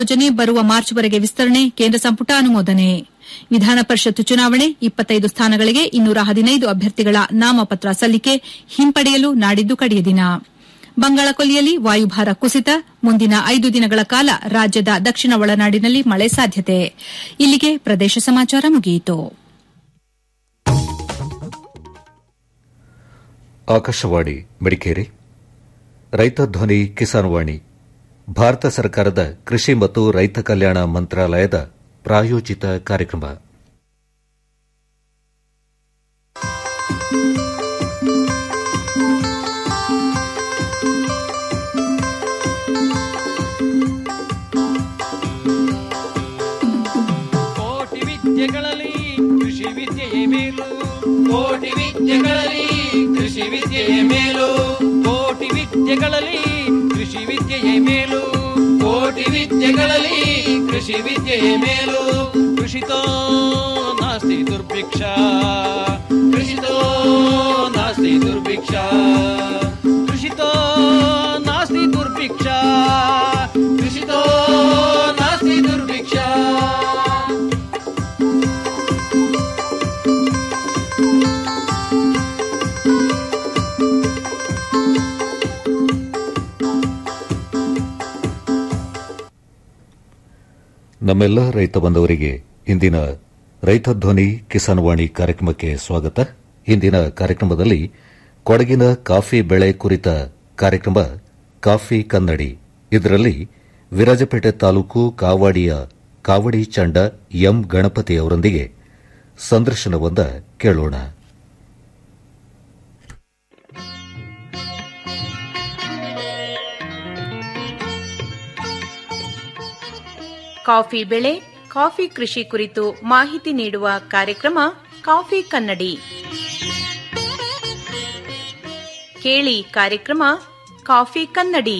ಯೋಜನೆ ಬರುವ ಮಾರ್ಚ್ವರೆಗೆ ವಿಸ್ತರಣೆ ಕೇಂದ್ರ ಸಂಪುಟ ಅನುಮೋದನೆ ವಿಧಾನ ಪರಿಷತ್ ಚುನಾವಣೆ ಇಪ್ಪತ್ತೈದು ಸ್ಥಾನಗಳಿಗೆ ಇನ್ನೂರ ಹದಿನೈದು ಅಭ್ಯರ್ಥಿಗಳ ನಾಮಪತ್ರ ಸಲ್ಲಿಕೆ ಹಿಂಪಡೆಯಲು ನಾಡಿದ್ದು ಕಡೆಯ ದಿನ ಬಂಗಾಳಕೊಲ್ಲಿಯಲ್ಲಿ ವಾಯುಭಾರ ಕುಸಿತ ಮುಂದಿನ ಐದು ದಿನಗಳ ಕಾಲ ರಾಜ್ಯದ ದಕ್ಷಿಣ ಒಳನಾಡಿನಲ್ಲಿ ಮಳೆ ಸಾಧ್ಯತೆ ಇಲ್ಲಿಗೆ ಪ್ರದೇಶ ಸಮಾಚಾರ ಮುಗಿಯಿತು ಆಕಾಶವಾಣಿ ಮಡಿಕೇರಿ ರೈತ ಧ್ವನಿ ಕಿಸಾನ್ ವಾಣಿ ಭಾರತ ಸರ್ಕಾರದ ಕೃಷಿ ಮತ್ತು ರೈತ ಕಲ್ಯಾಣ ಮಂತ್ರಾಲಯದ ಪ್ರಾಯೋಜಿತ ಕಾರ್ಯಕ್ರಮ ಕೋಟಿ ವಿದ್ಯೆಗಳಲ್ಲಿ ಕೃಷಿ ವಿದ್ಯೆಯೇ ಮೇಲು ಕೋಟಿ ವಿದ್ಯೆಗಳಲ್ಲಿ ಕೃಷಿ ವಿದ್ಯೆಯೇ ಮೇಲು ಕೋಟಿ ವಿದ್ಯೆಗಳಲ್ಲಿ ಕೃಷಿ ವಿದ್ಯೆಯೇ ಮೇಲು ಕೋಟಿ ವಿದ್ಯೆಗಳಲ್ಲಿ ಕೃಷಿ ವಿದ್ಯೆಯೇ ಮೇಲು ಕೃಷಿತೋ ನಾಸ್ತಿ ದುರ್ಭಿಕ್ಷ ಕೃಷಿತೋ ನಾಸ್ತಿ ದುರ್ಭಿಕ್ಷ ಕೃಷಿತೋ ನಾಸ್ತಿ ದುರ್ಭಿಕ್ಷ ಕೃಷಿತೋ ನಾಸ್ತಿ ದುರ್ಭಿಕ್ಷ ನಮ್ಮೆಲ್ಲ ರೈತ ಬಂಧವರಿಗೆ ಇಂದಿನ ರೈತ ಧ್ವನಿ ಕಿಸಾನ್ ವಾಣಿ ಕಾರ್ಯಕ್ರಮಕ್ಕೆ ಸ್ವಾಗತ ಇಂದಿನ ಕಾರ್ಯಕ್ರಮದಲ್ಲಿ ಕೊಡಗಿನ ಕಾಫಿ ಬೆಳೆ ಕುರಿತ ಕಾರ್ಯಕ್ರಮ ಕಾಫಿ ಕನ್ನಡಿ ಇದರಲ್ಲಿ ವಿರಾಜಪೇಟೆ ತಾಲೂಕು ಕಾವಾಡಿಯ ಕಾವಡಿ ಚಂಡ ಎಂ ಗಣಪತಿ ಅವರೊಂದಿಗೆ ಸಂದರ್ಶನವೊಂದ ಕೇಳೋಣ ಕಾಫಿ ಬೆಳೆ ಕಾಫಿ ಕೃಷಿ ಕುರಿತು ಮಾಹಿತಿ ನೀಡುವ ಕಾರ್ಯಕ್ರಮ ಕಾಫಿ ಕನ್ನಡಿ ಕೇಳಿ ಕಾರ್ಯಕ್ರಮ ಕಾಫಿ ಕನ್ನಡಿ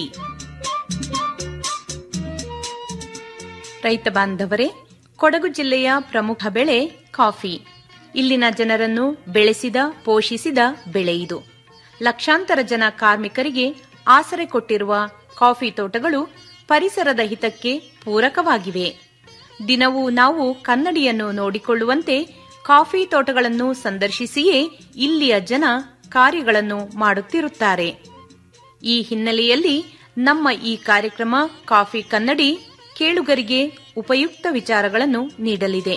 ರೈತ ಬಾಂಧವರೇ ಕೊಡಗು ಜಿಲ್ಲೆಯ ಪ್ರಮುಖ ಬೆಳೆ ಕಾಫಿ ಇಲ್ಲಿನ ಜನರನ್ನು ಬೆಳೆಸಿದ ಪೋಷಿಸಿದ ಬೆಳೆ ಇದು ಲಕ್ಷಾಂತರ ಜನ ಕಾರ್ಮಿಕರಿಗೆ ಆಸರೆ ಕೊಟ್ಟಿರುವ ಕಾಫಿ ತೋಟಗಳು ಪರಿಸರದ ಹಿತಕ್ಕೆ ಪೂರಕವಾಗಿವೆ ದಿನವೂ ನಾವು ಕನ್ನಡಿಯನ್ನು ನೋಡಿಕೊಳ್ಳುವಂತೆ ಕಾಫಿ ತೋಟಗಳನ್ನು ಸಂದರ್ಶಿಸಿಯೇ ಇಲ್ಲಿಯ ಜನ ಕಾರ್ಯಗಳನ್ನು ಮಾಡುತ್ತಿರುತ್ತಾರೆ ಈ ಹಿನ್ನೆಲೆಯಲ್ಲಿ ನಮ್ಮ ಈ ಕಾರ್ಯಕ್ರಮ ಕಾಫಿ ಕನ್ನಡಿ ಕೇಳುಗರಿಗೆ ಉಪಯುಕ್ತ ವಿಚಾರಗಳನ್ನು ನೀಡಲಿದೆ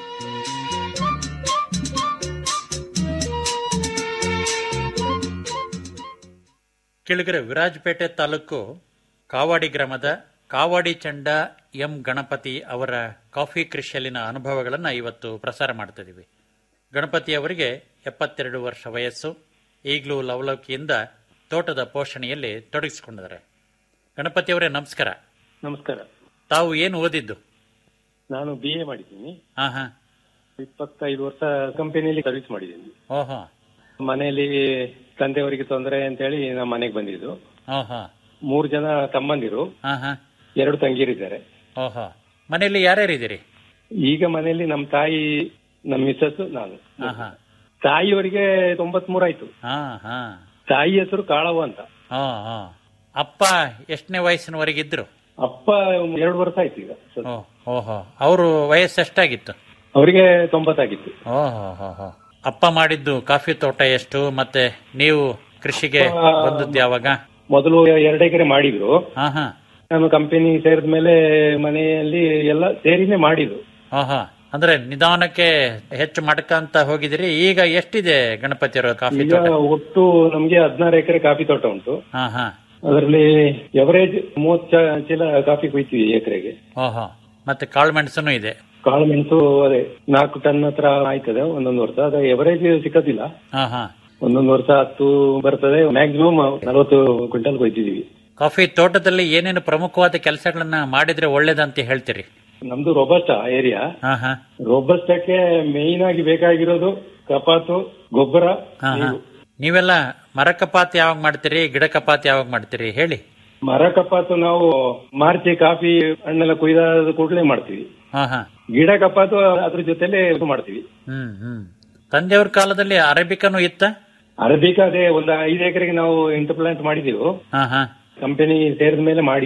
ಕೆಳಗರೆ ವಿರಾಜಪೇಟೆ ತಾಲೂಕು ಕಾವಾಡಿ ಗ್ರಾಮದ ಕಾವಾಡಿ ಚಂಡ ಎಂ ಗಣಪತಿ ಅವರ ಕಾಫಿ ಕೃಷಿಯಲ್ಲಿನ ಅನುಭವಗಳನ್ನು ಇವತ್ತು ಪ್ರಸಾರ ಮಾಡ್ತಿದ್ದೀವಿ ಗಣಪತಿ ಅವರಿಗೆ ಎಪ್ಪತ್ತೆರಡು ವರ್ಷ ವಯಸ್ಸು ಈಗಲೂ ಲವಲವಿಕೆಯಿಂದ ತೋಟದ ಪೋಷಣೆಯಲ್ಲಿ ತೊಡಗಿಸಿಕೊಂಡಿದ್ದಾರೆ ಗಣಪತಿ ಅವರೇ ನಮಸ್ಕಾರ ನಮಸ್ಕಾರ ತಾವು ಏನು ಓದಿದ್ದು ನಾನು ಬಿ ಎ ಮಾಡಿದ್ದೀನಿ ಹಾ ಹಾ ಇಪ್ಪತ್ತೈದು ವರ್ಷ ಕಂಪನಿಯಲ್ಲಿ ಸರ್ವಿಸ್ ಮಾಡಿದ್ದೀನಿ ಓಹೋ ಮನೆಯಲ್ಲಿ ತಂದೆಯವರಿಗೆ ತೊಂದರೆ ಅಂತ ಹೇಳಿ ನಮ್ಮ ಮನೆಗೆ ಬಂದಿದ್ದು ಓಹೋ ಮೂರು ಜನ ತಮ್ಮಂದಿರು ಹಾ ಹಾ ಎರಡು ತಂಗಿಯರಿದ್ದಾರೆ ಓಹೋ ಮನೆಯಲ್ಲಿ ಯಾರ್ಯಾರಿದ್ದೀರಿ ಈಗ ಮನೆಯಲ್ಲಿ ನಮ್ಮ ತಾಯಿ ನಮ್ಮ ಮಿಸ್ಸಸ್ ನಾನು ಹಾ ಹಾ ತಾಯಿಯವರಿಗೆ ತೊಂಬತ್ ಆಯ್ತು ಹಾ ಹಾ ತಾಯಿ ಹೆಸರು ಕಾಳವ್ವ ಅಂತ ಹಾ ಹಾ ಅಪ್ಪ ಎಷ್ಟನೇ ವಯಸ್ಸಿನವರೆಗಿದ್ರು ಅಪ್ಪ ಎರಡು ವರ್ಷ ಆಯ್ತು ಈಗ ಓ ಓಹೋ ಅವರು ವಯಸ್ಸು ಎಷ್ಟಾಗಿತ್ತು ಅವರಿಗೆ ತೊಂಬತ್ತಾಗಿತ್ತು ಓಹೋ ಹೋ ಹೋ ಅಪ್ಪ ಮಾಡಿದ್ದು ಕಾಫಿ ತೋಟ ಎಷ್ಟು ಮತ್ತೆ ನೀವು ಕೃಷಿಗೆ ಬಂದದ್ದು ಯಾವಾಗ ಮೊದಲು ಎರಡು ಎಕರೆ ಮಾಡಿದ್ರು ಹಾ ಹಾ ನಾನು ಕಂಪನಿ ಸೇರಿದ ಮೇಲೆ ಮನೆಯಲ್ಲಿ ಎಲ್ಲ ಸೇರಿನೇ ಮಾಡಿದ್ರು ಓಹೋ ಅಂದ್ರೆ ನಿಧಾನಕ್ಕೆ ಹೆಚ್ಚು ಮಡ್ಕಂತ ಹೋಗಿದಿರಿ ಈಗ ಎಷ್ಟಿದೆ ಗಣಪತಿಯವರ ಕಾಫಿ ಈಗ ತೋಟ ಒಟ್ಟು ನಮ್ಗೆ ಹದಿನಾರು ಎಕರೆ ಕಾಫಿ ತೋಟ ಉಂಟು ಹಾ ಹಾ ಅದರಲ್ಲಿ ಎವರೇಜ್ ಮೂವತ್ ಚ- ಚೀಲ ಕಾಫಿ ಕೊಯ್ತೀವಿ ಎಕರೆಗೆ ಓಹೋ ಮತ್ತೆ ಕಾಳು ಮೆಣಸನು ಇದೆ ಕಾಳು ಮೆಣಸು ಅದೇ ನಾಲ್ಕು ಟನ್ ಹತ್ರ ಆಯ್ತದೆ ಒಂದೊಂದು ವರ್ಷ ಅದು ಎವರೇಜ್ ಸಿಕ್ಕದಿಲ್ಲ ಹಾ ಹಾ ಒಂದೊಂದು ವರ್ಷ ಹತ್ತು ಬರ್ತದೆ ಮ್ಯಾಕ್ಸಿಮಮ್ ನಲವತ್ತು ಕ್ವಿಂಟಲ್ ಕೊಯ್ತಿದೀವಿ ಕಾಫಿ ತೋಟದಲ್ಲಿ ಏನೇನು ಪ್ರಮುಖವಾದ ಕೆಲಸಗಳನ್ನ ಮಾಡಿದ್ರೆ ಒಳ್ಳೇದಂತ ಹೇಳ್ತೀರಿ ನಮ್ದು ರೋಬಸ್ಟ ಏರಿಯಾ ಹಾ ಹಾ ರೋಬಸ್ಟಕ್ಕೆ ಮೇಯ್ನ್ ಆಗಿ ಬೇಕಾಗಿರೋದು ಕಪಾತು ಗೊಬ್ಬರ ಹಾ ಹಾ ನೀವೆಲ್ಲ ಮರ ಕಪಾತ್ ಯಾವಾಗ ಮಾಡ್ತೀರಿ ಗಿಡ ಕಪಾತ್ ಯಾವಾಗ ಮಾಡ್ತೀರಿ ಹೇಳಿ ಮರ ಕಪಾತು ನಾವು ಮಾರ್ಚಿ ಕಾಫಿ ಹಣ್ಣೆಲ್ಲ ಕೊಯ್ದಾದ ಕೂಡಲೇ ಮಾಡ್ತೀವಿ ಹಾ ಹಾ ಗಿಡ ಕಪಾತು ಅದ್ರ ಜೊತೆಲೆ ಇದು ಮಾಡ್ತೀವಿ ಹ್ಮ್ ಹ್ಮ್ ತಂದೆಯವ್ರ ಕಾಲದಲ್ಲಿ ಅರೇಬಿಕನು ಇತ್ತ ಅರಬಿಕ ಅದೇ ಒಂದು ಐದು ಎಕರೆಗೆ ನಾವು ಇಂಟರ್ಪ್ಲಾಂಟ್ ಮಾಡಿದೆವು ಹಾ ಹಾ ಕಂಪನಿ ಸೇರಿದ ಮೇಲೆ ಮಾಡಿದ್ದು ಓ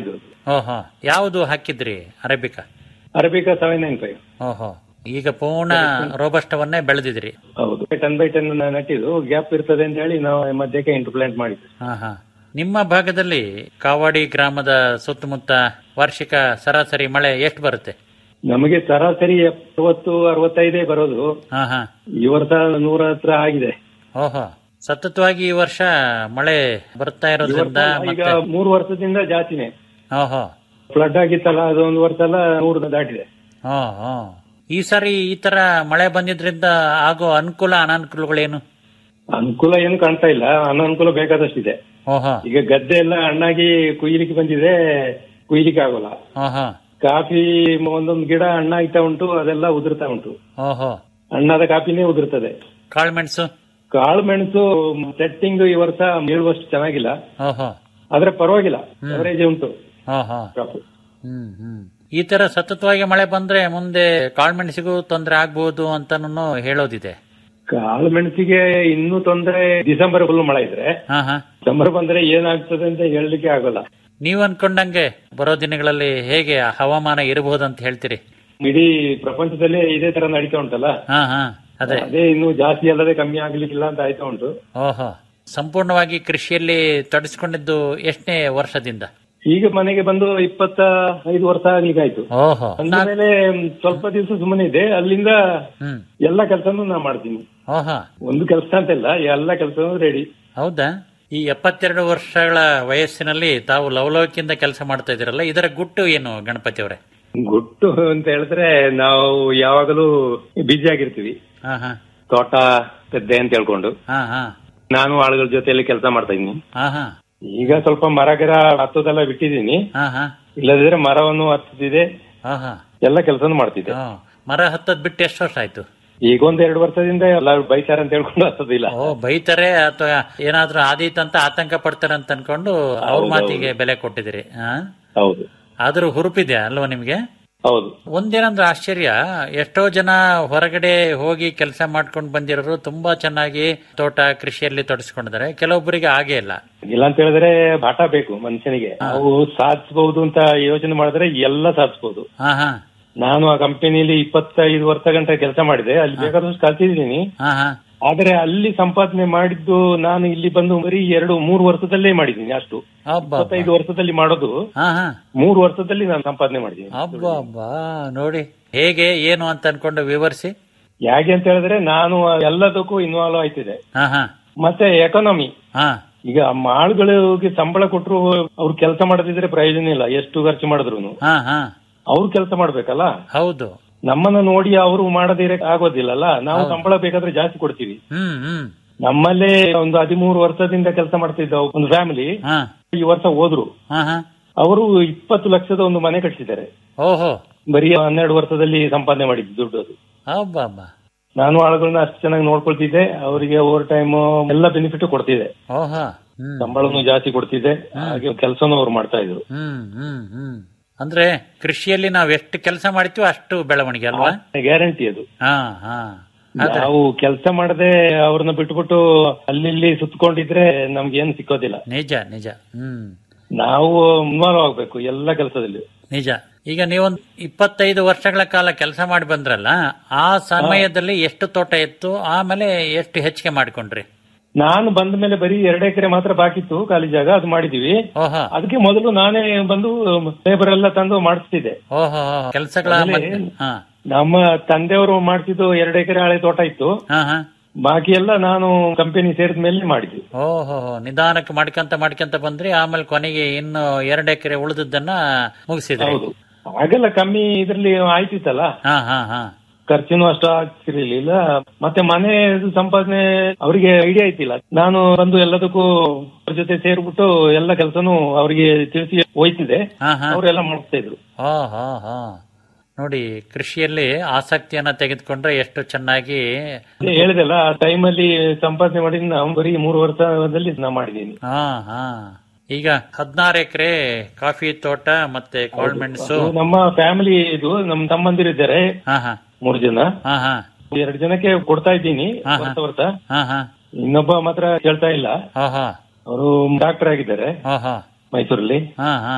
ಓಹೋ ಯಾವುದು ಹಾಕಿದ್ರಿ arabica arabica seven nine five ಓಹೋ ಈಗ ಪೂರ್ಣ ರೋಬಸ್ಟವನ್ನೇ ಬೆಳೆದಿದ್ರಿ ಹೌದು ಟೆನ್ ಬೈ ಟೆನ್ ನಟ್ಟಿದ್ದು ಗ್ಯಾಪ್ ಇರ್ತದೆ ಅಂತ ಹೇಳಿ ನಾವು ಮಧ್ಯಕ್ಕೆ ಇಂಟರ್ಪ್ಲಾಂಟ್ ಮಾಡಿದ್ವಿ ಹಾ ಹಾ ನಿಮ್ಮ ಭಾಗದಲ್ಲಿ ಕಾವಾಡಿ ಗ್ರಾಮದ ಸುತ್ತಮುತ್ತ ವಾರ್ಷಿಕ ಸರಾಸರಿ ಮಳೆ ಎಷ್ಟು ಬರುತ್ತೆ ನಮಗೆ ಸರಾಸರಿ ಎಪ್ಪತ್ತು ಅರವತ್ತೈದೇ ಬರೋದು ಹಾ ಹಾ ಈ ವರ್ಷ ನೂರ ಹತ್ರ ಆಗಿದೆ ಓಹೋ ಸತತವಾಗಿ ಈ ವರ್ಷ ಮಳೆ ಬರ್ತಾ ಈ ಇರೋದ್ರಿಂದ ವರ್ಷ ಈಗ ಮತ್ತೆ ಮೂರು ವರ್ಷದಿಂದ ಜಾಸ್ತಿನೇ ಓಹೋ ಫ್ಲಡ್ ಆಗಿತ್ತಲ್ಲ ಅದೊಂದು ವರ್ಷ ಎಲ್ಲ ನೂರ ದಾಟಿದೆ ಹೋ ಹೋ ಈ ಸಾರಿ ಈ ತರ ಮಳೆ ಬಂದಿದ್ರಿಂದ ಆಗೋ ಅನುಕೂಲ ಅನಾನುಕೂಲಗಳೇನು ಅನುಕೂಲ ಏನು ಕಾಣ್ತಾ ಇಲ್ಲ ಅನಾನುಕೂಲ ಬೇಕಾದಷ್ಟಿದೆ ಓಹೋ ಈಗ ಗದ್ದೆ ಎಲ್ಲ ಹಣ್ಣಾಗಿ ಕುಯ್ಲಿಕ್ಕೆ ಬಂದಿದೆ ಕುಯ್ಲಿಕ್ಕೆ ಆಗೋಲ್ಲ ಓಹೋ ಕಾಫಿ ಒಂದೊಂದು ಗಿಡ ಹಣ್ಣಾಗ್ತಾ ಉಂಟು ಅದೆಲ್ಲ ಉದುರ್ತಾ ಉಂಟು ಓಹೋ ಹಣ್ಣಾದ ಕಾಫಿನೇ ಉದುರ್ತದೆ ಕಾಳುಮೆಣಸು ಕಾಳು ಮೆಣಸು ಸೆಟ್ಟಿಂಗ್ ಈ ವರ್ಷ ಹೇಳುವಷ್ಟು ಚೆನ್ನಾಗಿಲ್ಲ ಓಹೋ ಆದ್ರೆ ಪರವಾಗಿಲ್ಲ ಅವರೇಜ್ ಉಂಟು ಓಹೋ ಕ್ರಾಪ್ ಹ್ಮ್ ಹ್ಮ್ ಈ ತರ ಸತತವಾಗಿ ಮಳೆ ಬಂದ್ರೆ ಮುಂದೆ ಕಾಳುಮೆಣಸಿಗೂ ತೊಂದರೆ ಆಗ್ಬಹುದು ಅಂತಾನು ಹೇಳೋದಿದೆ ಕಾಳು ಮೆಣಸಿಗೆ ಇನ್ನೂ ತೊಂದರೆ ಡಿಸೆಂಬರ್ ಫುಲ್ ಮಳೆ ಇದ್ರೆ ಹಾ ಹಾ ಡಿಸೆಂಬರ್ ಬಂದ್ರೆ ಏನಾಗ್ತದೆ ಅಂತ ಹೇಳಲಿಕ್ಕೆ ಆಗೋಲ್ಲ ನೀವ್ ಅನ್ಕೊಂಡಂಗೆ ಬರೋ ದಿನಗಳಲ್ಲಿ ಹೇಗೆ ಹವಾಮಾನ ಇರಬಹುದು ಅಂತ ಹೇಳ್ತೀರಿ ಇಡೀ ಪ್ರಪಂಚದಲ್ಲೇ ಇದೇ ತರ ನಡೀತಾ ಉಂಟಲ್ಲ ಹಾ ಹಾ ಅದೇ ಅದೇ ಇನ್ನು ಜಾಸ್ತಿ ಅಲ್ಲದೆ ಕಮ್ಮಿ ಆಗ್ಲಿಕ್ಕಿಲ್ಲ ಅಂತ ಆಯ್ತಾ ಉಂಟು ಓಹೋ ಸಂಪೂರ್ಣವಾಗಿ ಕೃಷಿಯಲ್ಲಿ ತೊಡಗಿಸ್ಕೊಂಡಿದ್ದು ಎಷ್ಟನೇ ವರ್ಷದಿಂದ ಈಗ ಮನೆಗೆ ಬಂದು ಇಪ್ಪತ್ತ ಐದು ವರ್ಷ ಆಗ್ಲಿಕ್ಕಾಯ್ತು ಓಹೋ ಅಂದಮೇಲೆ ಸ್ವಲ್ಪ ದಿವಸ ಸುಮ್ಮನೆ ಇದೆ ಅಲ್ಲಿಂದ ಹ್ಮ್ ಎಲ್ಲ ಕೆಲಸನೂ ನಾ ಮಾಡ್ತೀನಿ ಓಹೋ ಒಂದು ಕೆಲಸ ಅಂತಿಲ್ಲ ಎಲ್ಲ ಕೆಲಸನೂ ರೆಡಿ ಹೌದಾ ಈ ಎಪ್ಪತ್ತೆರಡು ವರ್ಷಗಳ ವಯಸ್ಸಿನಲ್ಲಿ ತಾವು ಲವಲವಿಕೆಯಿಂದ ಕೆಲಸ ಮಾಡ್ತಾ ಇದ್ದೀರಲ್ಲ ಇದರ ಗುಟ್ಟು ಏನು ಗಣಪತಿ ಅವರೇ ಗುಟ್ಟು ಅಂತ ಹೇಳಿದ್ರೆ ನಾವು ಯಾವಾಗಲೂ ಬಿಜಿ ಆಗಿರ್ತೀವಿ ಹಾ ಹಾ ತೋಟ ಗದ್ದೆ ಅಂತ ಹೇಳ್ಕೊಂಡು ಹಾ ಹಾ ನಾನು ಆಳುಗಳ ಜೊತೆಯಲ್ಲಿ ಕೆಲಸ ಮಾಡ್ತಾ ಇದ್ದೀನಿ ಹಾ ಹಾ ಈಗ ಸ್ವಲ್ಪ ಮರ ಗಿರ ಹತ್ತೋದೆಲ್ಲ ಬಿಟ್ಟಿದ್ದೀನಿ ಹಾ ಹಾ ಇಲ್ಲದಿದ್ರೆ ಮರವನ್ನು ಹತ್ತಿದೆ ಹಾ ಹಾ ಎಲ್ಲ ಕೆಲಸನೂ ಮಾಡ್ತಿದ್ದೆ ಹಾ. ಮರ ಹತ್ತದ್ ಬಿಟ್ಟು ಎಷ್ಟು ವರ್ಷ ಆಯ್ತು ಈಗ ಒಂದ್ ಎರಡು ವರ್ಷದಿಂದ ಎಲ್ಲ ಬೈತಾರೆ ಅಂತ ಹೇಳ್ಕೊಂಡು ಹತ್ತದಿಲ್ಲ ಓ ಬೈತಾರೆ ಅಥವಾ ಏನಾದ್ರೂ ಆದೀತಂತ ಆತಂಕ ಪಡ್ತಾರೆ ಅಂತ ಅನ್ಕೊಂಡು ಅವ್ರ ಮಾತಿಗೆ ಬೆಲೆ ಕೊಟ್ಟಿದ್ದೀರಿ ಹಾ ಹೌದು ಆದ್ರೂ ಹುರುಪಿದೆ ಅಲ್ವಾ ನಿಮ್ಗೆ ಹೌದು ಒಂದೇನಂದ್ರೆ ಆಶ್ಚರ್ಯ ಎಷ್ಟೋ ಜನ ಹೊರಗಡೆ ಹೋಗಿ ಕೆಲಸ ಮಾಡ್ಕೊಂಡು ಬಂದಿರೋರು ತುಂಬಾ ಚೆನ್ನಾಗಿ ತೋಟ ಕೃಷಿಯಲ್ಲಿ ತೊಡಸ್ಕೊಂಡಿದ್ದಾರೆ ಕೆಲವೊಬ್ಬರಿಗೆ ಆಗೇ ಇಲ್ಲ ಇಲ್ಲ ಅಂತ ಹೇಳಿದ್ರೆ ಪಾಠ ಬೇಕು ಮನುಷ್ಯನಿಗೆ ನಾವು ಸಾಧಿಸಬಹುದು ಅಂತ ಯೋಚನೆ ಮಾಡಿದ್ರೆ ಎಲ್ಲ ಸಾಧಿಸಬಹುದು ಹಾ ಹಾ ನಾನು ಆ ಕಂಪನಿಯಲ್ಲಿ ಇಪ್ಪತ್ತೈದು ವರ್ಷ ಗಂಟೆ ಕೆಲಸ ಮಾಡಿದೆ ಅಲ್ಲಿ ಬೇಕಾದಷ್ಟು ಕಲ್ತಿದ್ದೀನಿ ಹಾ ಹಾ ಆದ್ರೆ ಅಲ್ಲಿ ಸಂಪಾದನೆ ಮಾಡಿದ್ದು ನಾನು ಇಲ್ಲಿ ಬಂದು ಬರೀ ಎರಡು ಮೂರು ವರ್ಷದಲ್ಲೇ ಮಾಡಿದ್ದೀನಿ ಅಷ್ಟು ಅಬ್ಬಾ ಇಪ್ಪತ್ತೈದು ವರ್ಷದಲ್ಲಿ ಮಾಡೋದು ಹಾ ಹಾ ಮೂರು ವರ್ಷದಲ್ಲಿ ನಾನು ಸಂಪಾದನೆ ಮಾಡಿದ್ದೀನಿ ಅಬ್ಬಾ ಅಬ್ಬಾ ನೋಡಿ ಹೇಗೆ ಏನು ಅಂತ ಅನ್ಕೊಂಡು ವಿವರಿಸಿ ಯಾಕೆ ಅಂತ ಹೇಳಿದ್ರೆ ನಾನು ಎಲ್ಲದಕ್ಕೂ ಇನ್ವಾಲ್ವ್ ಆಯ್ತಿದೆ ಹಾ ಹಾ ಮತ್ತೆ ಎಕಾನಮಿ ಹಾ ಈಗ ಮಾಳುಗಳಿಗೆ ಸಂಬಳ ಕೊಟ್ಟರು ಅವ್ರು ಕೆಲಸ ಮಾಡದಿದ್ರೆ ಪ್ರಯೋಜನ ಇಲ್ಲ ಎಷ್ಟು ಖರ್ಚು ಮಾಡಿದ್ರು ಹಾ ಹಾ ಅವ್ರು ಕೆಲಸ ಮಾಡ್ಬೇಕಲ್ಲ ಹೌದು ನಮ್ಮನ್ನ ನೋಡಿ ಅವರು ಮಾಡದಿರ ಆಗೋದಿಲ್ಲಲ್ಲ ನಾವು ಸಂಬಳ ಬೇಕಾದ್ರೆ ಜಾಸ್ತಿ ಕೊಡ್ತೀವಿ ಹ್ಮ್ ಹ್ಮ್ ನಮ್ಮಲ್ಲೇ ಒಂದು ಹದಿಮೂರು ವರ್ಷದಿಂದ ಕೆಲಸ ಮಾಡ್ತಿದ್ದ ಒಂದು ಫ್ಯಾಮಿಲಿ ಹಾ ಈ ವರ್ಷ ಹೋದ್ರು ಹಾ ಹಾ ಅವರು ಇಪ್ಪತ್ತು ಲಕ್ಷದ ಒಂದು ಮನೆ ಕಟ್ಟಿಸಿದ್ದಾರೆ ಓಹೋ ಬರೀ ಹನ್ನೆರಡು ವರ್ಷದಲ್ಲಿ ಸಂಪಾದನೆ ಮಾಡಿದ್ದು ದುಡ್ಡು ಅದು ಅಬ್ಬಾ ಅಬ್ಬಾ ನಾನು ಆಳುಗಳನ್ನ ಅಷ್ಟು ಚೆನ್ನಾಗಿ ನೋಡ್ಕೊಳ್ತಿದ್ದೆ ಅವರಿಗೆ ಓವರ್ ಟೈಮ್ ಎಲ್ಲ ಬೆನಿಫಿಟ್ ಕೊಡ್ತಿದ್ದೆ ಓಹೋ ಹ್ಮ್ ಸಂಬಳನು ಜಾಸ್ತಿ ಕೊಡ್ತಿದ್ದೆ ಹಾಗೆ ಕೆಲಸನೂ ಅವ್ರು ಮಾಡ್ತಾ ಇದ್ರು ಹ್ಮ್ ಹ್ಮ್ ಹ್ಮ್ ಅಂದ್ರೆ ಕೃಷಿಯಲ್ಲಿ ನಾವ್ ಎಷ್ಟು ಕೆಲಸ ಮಾಡ್ತೀವೋ ಅಷ್ಟು ಬೆಳವಣಿಗೆ ಅಲ್ವಾ ಗ್ಯಾರಂಟಿ ಅದು ಹಾ ಹಾ ಅದೇ ನಾವು ಕೆಲಸ ಮಾಡದೆ ಅವ್ರನ್ನ ಬಿಟ್ಬಿಟ್ಟು ಅಲ್ಲಿ ಇಲ್ಲಿ ಸುತ್ಕೊಂಡಿದ್ರೆ ನಮ್ಗೆ ಏನು ಸಿಕ್ಕೋದಿಲ್ಲ ನಿಜ ನಿಜ ಹ್ಮ್ ನಾವು ಇನ್ವಾಲ್ವ್ ಆಗ್ಬೇಕು ಎಲ್ಲ ಕೆಲಸದಲ್ಲಿ ನಿಜ ಈಗ ನೀವೊಂದ್ ಇಪ್ಪತ್ತೈದು ವರ್ಷಗಳ ಕಾಲ ಕೆಲಸ ಮಾಡಿ ಬಂದ್ರಲ್ಲ ಆ ಸಮಯದಲ್ಲಿ ಎಷ್ಟು ತೋಟ ಇತ್ತು ಆಮೇಲೆ ಎಷ್ಟು ಹೆಚ್ಚಿಗೆ ಮಾಡ್ಕೊಂಡ್ರಿ ನಾನು ಬಂದ ಮೇಲೆ ಬರೀ ಎರಡು ಎಕರೆ ಮಾತ್ರ ಬಾಕಿತ್ತು ಖಾಲಿ ಜಾಗ ಅದು ಮಾಡಿದೀವಿ ಓಹೋ ಅದಕ್ಕೆ ಮೊದಲು ನಾನೇ ಬಂದು ಲೇಬರ್ ಎಲ್ಲ ತಂದು ಮಾಡಿಸ್ತಿದ್ದೆ ಓಹೋ ಕೆಲಸಗಳ ಆಮೇಲೆ ಹಾ ನಮ್ಮ ತಂದೆಯವರು ಮಾಡ್ತಿದ್ದು ಎರಡು ಎಕರೆ ಹಳೆ ತೋಟ ಇತ್ತು ಹಾ ಹಾ ಬಾಕಿ ಎಲ್ಲ ನಾನು ಕಂಪನಿ ಸೇರಿದ ಮೇಲೆ ಮಾಡಿದ್ವಿ ಓಹೋ ನಿಧಾನಕ್ಕೆ ಮಾಡ್ಕೊಂತ ಮಾಡ್ಕೊಂತ ಬಂದ್ರಿ ಆಮೇಲೆ ಕೊನೆಗೆ ಇನ್ನು ಎರಡು ಎಕರೆ ಉಳಿದದ್ದನ್ನ ಮುಗಿಸಿದ್ರಿ ಹೌದು ಹಾಗೆಲ್ಲ ಕಮ್ಮಿ ಇದ್ರಲ್ಲಿ ಆಯ್ತಿತ್ತಲ್ಲ ಹಾ ಹಾ ಹಾ ಖರ್ಚಿನೂ ಅಷ್ಟು ಆಗ್ತಿರ್ಲಿಲ್ಲ ಮತ್ತೆ ಮನೆ ಸಂಪಾದನೆ ಅವರಿಗೆ ಐಡಿಯಾ ಐತಿಲ್ಲ ನಾನು ಬಂದು ಎಲ್ಲದಕ್ಕೂ ಅವ್ರ ಜೊತೆ ಸೇರ್ಬಿಟ್ಟು ಎಲ್ಲ ಕೆಲಸನೂ ಅವರಿಗೆ ತಿಳಿಸಿ ಹೋಯ್ತಿದೆ ಹಾ ಹಾ ಅವರೆಲ್ಲ ಮಾಡ್ತಾ ಇದ್ರು ಹಾ ಹಾ ಹಾ ನೋಡಿ ಕೃಷಿಯಲ್ಲಿ ಆಸಕ್ತಿಯನ್ನ ತೆಗೆದುಕೊಂಡ್ರೆ ಎಷ್ಟು ಚೆನ್ನಾಗಿ ಅದೇ ಹೇಳಿದೆಲ್ಲ ಆ ಟೈಮಲ್ಲಿ ಸಂಪಾದನೆ ಮಾಡಿ ನಾವು ಬರೀ ಮೂರು ವರ್ಷದಲ್ಲಿ ನಾ ಮಾಡಿದ್ದೀನಿ ಹಾ ಹಾ ಈಗ ಹದಿನಾರು ಎಕರೆ ಕಾಫಿ ತೋಟ ಮತ್ತೆ ಕಾಳ್ಮೆಣಸು ಅದು ನಮ್ಮ ಫ್ಯಾಮಿಲಿ ಇದು ನಮ್ಮ ತಮ್ಮಂದಿರಿದ್ದಾರೆ ಹಾ ಹಾ ಮೂರು ಜನ ಹಾ ಹಾ ಎರಡು ಜನಕ್ಕೆ ಕೊಡ್ತಾ ಇದ್ದೀನಿ ಹಾ, ಹಾ. ವರ್ಷ ವರ್ಷ ಹಾ ಹಾ ಇನ್ನೊಬ್ಬ ಮಾತ್ರ ಕೇಳ್ತಾ ಇಲ್ಲ ಹಾ ಹಾ ಅವರು ಡಾಕ್ಟರ್ ಆಗಿದ್ದಾರೆ ಹಾ ಹಾ ಮೈಸೂರಲ್ಲಿ ಹಾ ಹಾ